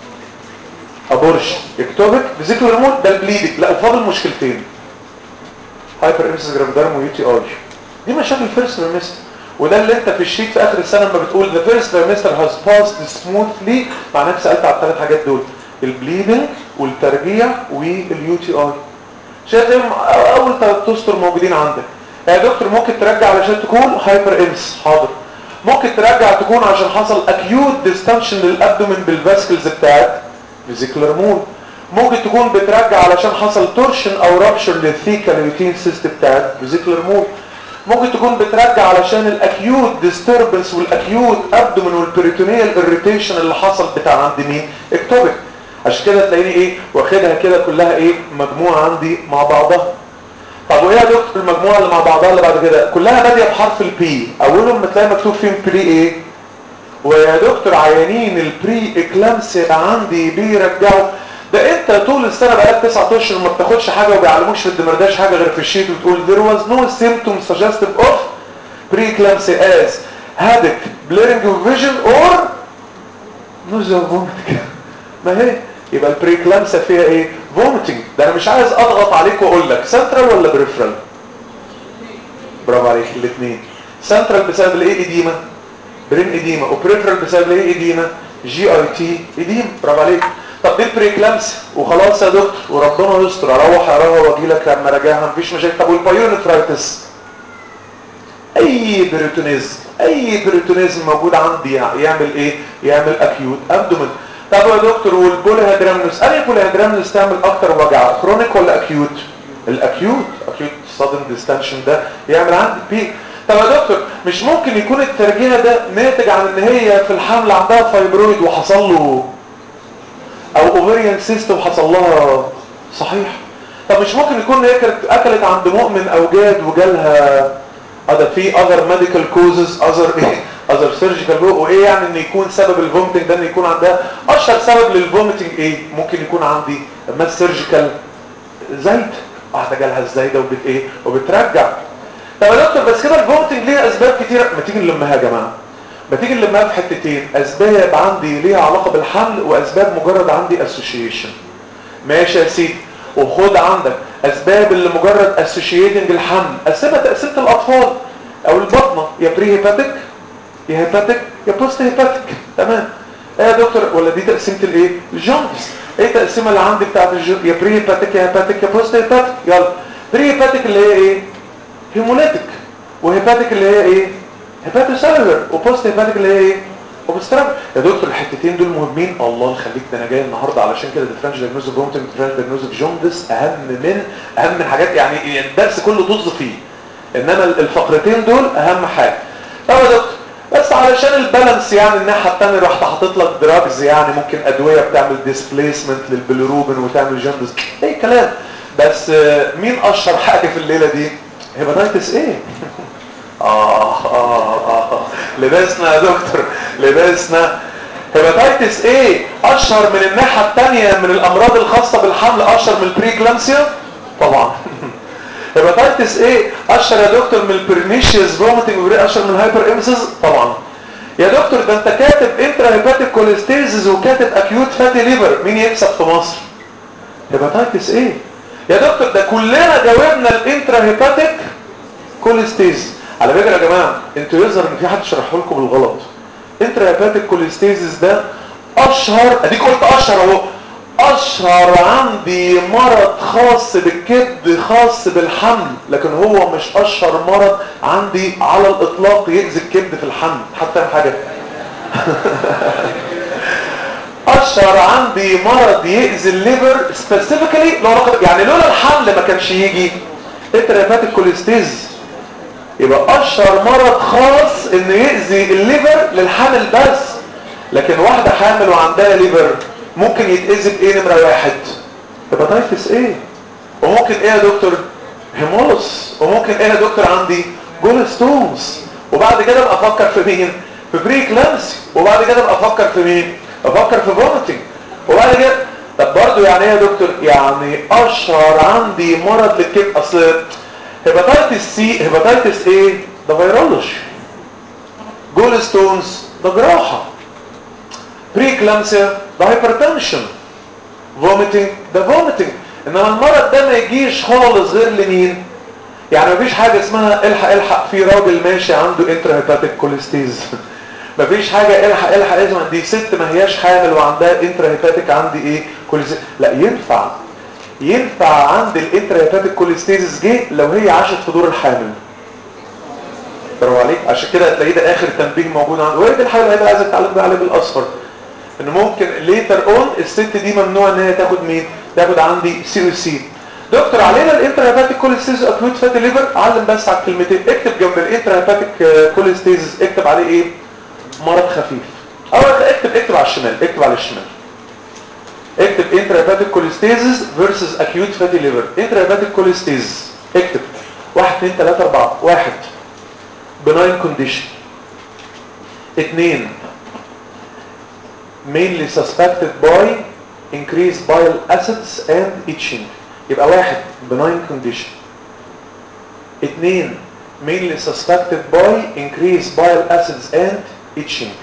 ابورش اكتوبيك فيزيكلر مول ده البليدنج لا وفاضل مشكلتين هايبر امسس جرافيدورم ويو تي اي دي مشاكل الفيرست ترايمستر وده اللي انت في الشيت في اخر السنه لما بتقول the first trimester has passed smoothly معناها سالت على الثلاث حاجات دول البليدنج والترجيع واليو تي اي شايف اول ثلاث اسطر موجودين عندك يا دكتور ممكن ترجع علشان تكون هايبر امس حاضر ممكن ترجع تكون عشان حصل اكيوت ديستنشن للابدومين بالفاسكلز بتاعت فيزيكولار مول ممكن تكون بترجع علشان حصل تورشن او رابشر للثيكا ليوتين سيست بتاعت فيزيكولار مول ممكن تكون بترجع علشان الاكيوت ديستربنس والاكيوت ابدومين والبريتونيال اريتيشن اللي حصل بتاع عند مين اكتوبك عشان كده تلاقيني ايه واخدها كده كلها ايه مجموعه عندي مع بعضها طب وايه يا دكتور المجموعه اللي مع بعضها اللي بعد كده كلها باديه بحرف البي اولهم بتلاقي مكتوب فيهم بري ايه ويا دكتور عيانين البري اكلامسيا عندي بيرجعوا ده انت طول السنه بقالك تسعة اشهر ما بتاخدش حاجه وما بيعلموكش في الدمرداش حاجه غير في الشيت وتقول there was no symptom suggestive of preeclampsia as headache blurring of vision or nausea vomiting ما هي يبقى البريكلامسيا فيها ايه vomiting ده انا مش عايز اضغط عليك واقول لك سنترال ولا بريفرال برافو عليك الاثنين سنترال بسبب الايه اديما برين اديما وبريفرال بسبب الايه اديما جي اي تي اديما برافو عليك طب دي البريكلامس وخلاص يا دكتور وربنا يستر اروح اراها واجي لك لما راجعها مفيش مشاكل طب والبايونفرايتس اي بريتونيزم اي بريتونيزم موجود عندي يعمل ايه يعمل اكيوت ابدومن طب يا دكتور والبوليهادرامنس اي بوليهادرامنس تعمل اكتر وجع كرونيك ولا اكيوت الاكيوت اكيوت صدم ديستنشن ده يعمل عندي بيك طب يا دكتور مش ممكن يكون الترجيع ده ناتج عن ان هي في الحمل عندها فايبرويد وحصل له او اوفريان سيست وحصل لها صحيح طب مش ممكن يكون هي كانت اكلت عند مؤمن او جاد وجالها اه ده في other medical causes other ايه other surgical وايه يعني ان يكون سبب الفومتنج ده ان يكون عندها اشهر سبب للفومتنج ايه ممكن يكون عندي ما سيرجيكال زايد واحده جالها الزايده وبت ايه وبترجع طب يا دكتور بس كده الفومتنج ليها اسباب كتيره ما تيجي نلمها يا جماعه ما تيجي نلمها في حتتين اسباب عندي ليها علاقه بالحمل واسباب مجرد عندي اسوشيشن ماشي يا سيدي وخد عندك اسباب اللي مجرد اسوشيتنج الحمل قسمها تقسيمه الاطفال او البطنه يا بري هيباتيك يا هيباتيك يا بوست هيباتيك تمام ايه يا دكتور ولا دي تقسيمه الايه الجوندس ايه التقسيمه اللي عندي بتاعت الجو... يا بري هيباتيك يا هيباتيك يا بوست هيباتيك يلا بري هيباتيك اللي هي ايه هيموليتيك وهيباتيك اللي هي ايه هيباتوسيلولر وبوست هيباتيك اللي هي ايه وبستراب يا دكتور الحتتين دول مهمين الله يخليك ده انا جاي النهارده علشان كده ديفرنشال دايجنوز اوف برومتين ديفرنشال دايجنوز اوف جوندس اهم من اهم من حاجات يعني الدرس كله طز فيه انما الفقرتين دول اهم حاجه طب يا دكتور بس علشان البالانس يعني الناحيه الثانيه رحت حاطط لك دراجز يعني ممكن ادويه بتعمل ديسبليسمنت للبيلروبين وتعمل جوندس اي كلام بس مين اشهر حاجه في الليله دي هيباتيتس ايه آه آه آه لبسنا يا دكتور لبسنا هيباتيتس ايه اشهر من الناحيه الثانيه من الامراض الخاصه بالحمل اشهر من البريكلامسيا طبعا هيباتيتس ايه اشهر يا دكتور من البرنيشيوس فوميتنج اشهر من الهايبر امسيس طبعا يا دكتور ده انت كاتب انترا هيباتيك كوليستيزيس وكاتب اكيوت فاتي ليفر مين يكسب في مصر هيباتيتس ايه يا دكتور ده كلنا جاوبنا الانترا هيباتيك كوليستيزيس على فكره يا جماعه انتوا يظهر ان في حد شرحه لكم بالغلط انترا هيباتيك كوليستيزيس ده اشهر اديك قلت اشهر اهو اشهر عندي مرض خاص بالكبد خاص بالحمل لكن هو مش اشهر مرض عندي على الاطلاق يأذي الكبد في الحمل حتى حاجه اشهر عندي مرض يأذي الليفر سبيسيفيكالي لو يعني لولا الحمل ما كانش يجي انترا هيباتيك كوليستيزيس يبقى اشهر مرض خاص انه يأذي الليفر للحمل بس لكن واحدة حامل وعندها ليفر ممكن يتأذي بايه نمرة واحد هيباتيتس ايه وممكن ايه يا دكتور هيمولوس وممكن ايه يا دكتور عندي جول ستونز وبعد كده ابقى افكر في مين في بري كلامسي وبعد كده ابقى افكر في مين افكر في فوميتنج وبعد كده طب برضه يعني ايه يا دكتور يعني اشهر عندي مرض للكبد اصل هيباتيتس سي هيباتيتس ايه ده فيرولوجي جول ستونز ده جراحه بري كلامسيا ده هايبرتنشن فوميتنج ده فوميتنج انما المرض ده ما يجيش خالص غير لمين يعني مفيش حاجه اسمها الحق الحق في راجل ماشي عنده انترا هيباتيك كوليستيز مفيش حاجه الحق الحق لازم دي ست ما هياش حامل وعندها انترا هيباتيك عندي ايه كوليستيز لا ينفع ينفع عند الانترا هيباتيك كوليستيز جه لو هي عاشت في دور الحامل برافو عليك عشان كده هتلاقيه ده اخر تنبيه موجود عنده وهي دي الحاجه اللي عايزك تعلم بيها عليه بالاصفر ان ممكن ليتر اون الست دي ممنوع ان هي تاخد مين تاخد عندي سي او سي دكتور علينا الانترا هيباتيك كوليستيز اكيوت فاتي ليفر علم بس على الكلمتين اكتب جنب الانترا هيباتيك كوليستيز اكتب عليه ايه مرض خفيف او اكتب اكتب على الشمال اكتب على الشمال اكتب انترا هيباتيك كوليستيز فيرسز اكيوت فاتي ليفر انترا هيباتيك كوليستيز اكتب 1 2 3 4 1 benign condition 2 mainly suspected by increased bile acids and itching يبقى واحد benign condition اثنين mainly suspected by increased bile acids and itching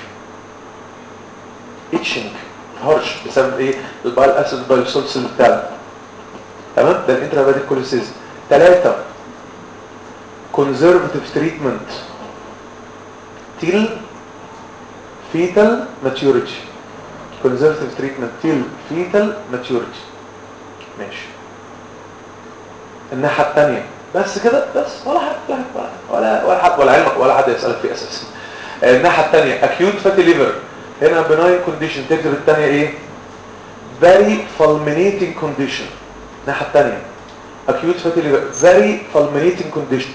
itching هرش بسبب ايه البايل اسيد بايل سولس بتاعنا تمام ده الانترافاتيك كوليسيز ثلاثة conservative treatment till fetal maturity conservative treatment till fetal maturity ماشي الناحية الثانية بس كده بس ولا حد ولا ولا حد ولا علمك ولا حد يسألك فيه أساسا الناحية الثانية acute fatty liver هنا benign condition تكتب الثانية ايه very fulminating condition الناحية الثانية acute fatty liver very fulminating condition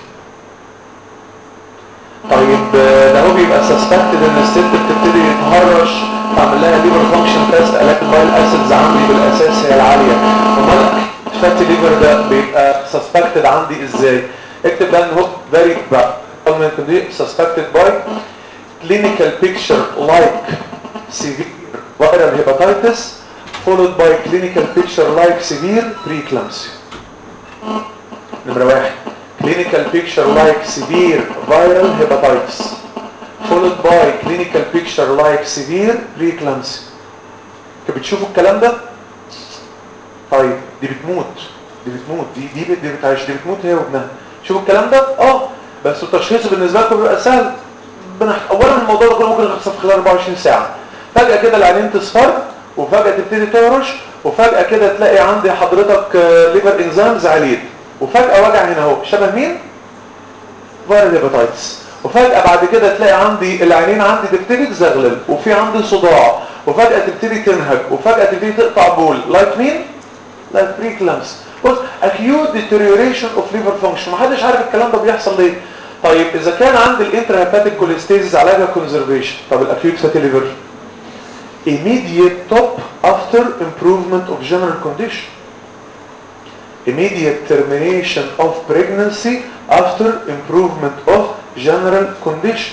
طيب ده هو بيبقى suspected ان الست بتبتدي تهرش تعمل لها liver function test قالك البايل اسيدز عندي بالاساس هي العالية امال فاتي ليفر ده بيبقى suspected عندي ازاي اكتب بقى ان هو very بقى suspected by clinical picture like severe viral hepatitis followed by clinical picture like severe preeclampsia نمرة واحد clinical picture like severe viral hepatitis followed by clinical picture like severe preeclampsia انتوا بتشوفوا الكلام ده طيب دي بتموت دي بتموت دي دي, دي بتعيش دي بتموت هي وابنها شوفوا الكلام ده اه بس التشخيص بالنسبه لكم بيبقى سهل بنح... اولا الموضوع ده كله ممكن يخلص في خلال 24 ساعه فجاه كده العينين تصفر وفجاه تبتدي تهرش وفجاه كده تلاقي عندي حضرتك ليفر انزيمز عاليه وفجاه وجع هنا اهو شبه مين فيرال هيباتايتس وفجاه بعد كده تلاقي عندي العينين عندي تبتدي تزغلل وفي عندي صداع وفجاه تبتدي تنهج وفجاه تبتدي تقطع بول لايك مين لايك بريكلامس بص acute deterioration of liver function محدش عارف الكلام ده بيحصل ليه طيب اذا كان عندي الانترا هيباتيك كوليستيزيس علاجها كونزرفيشن طب الاكيوت فاتي ليفر immediate top after improvement of general condition immediate termination of pregnancy after improvement of general condition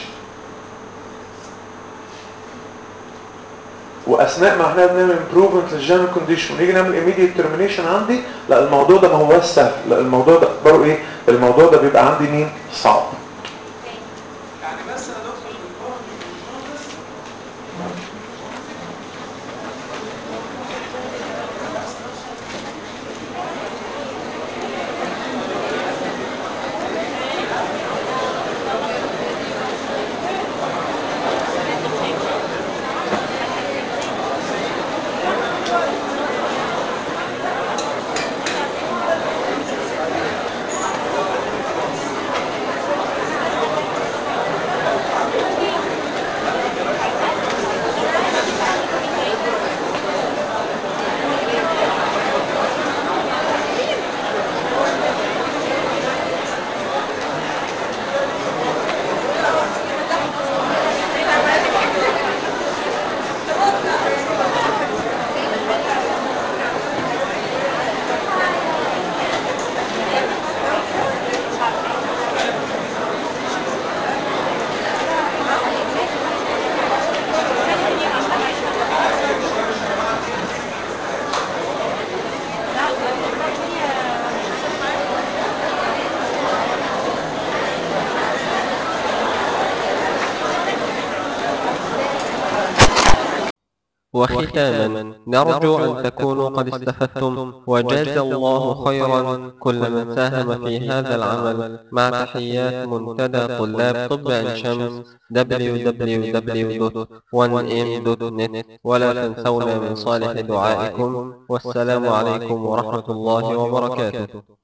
واثناء ما احنا بنعمل improvement للجنرال كونديشن ونيجي نعمل immediate termination عندي لا الموضوع ده ما هو سهل لا الموضوع ده برضه ايه الموضوع ده بيبقى عندي مين صعب يعني بس يا دكتور بالفرق بالجوندس وختاما نرجو أن تكونوا قد استفدتم وجاز الله خيرا كل من ساهم في هذا العمل مع تحيات منتدى طلاب طب عين شمس www.1m.net ولا تنسونا من صالح دعائكم والسلام عليكم ورحمة الله وبركاته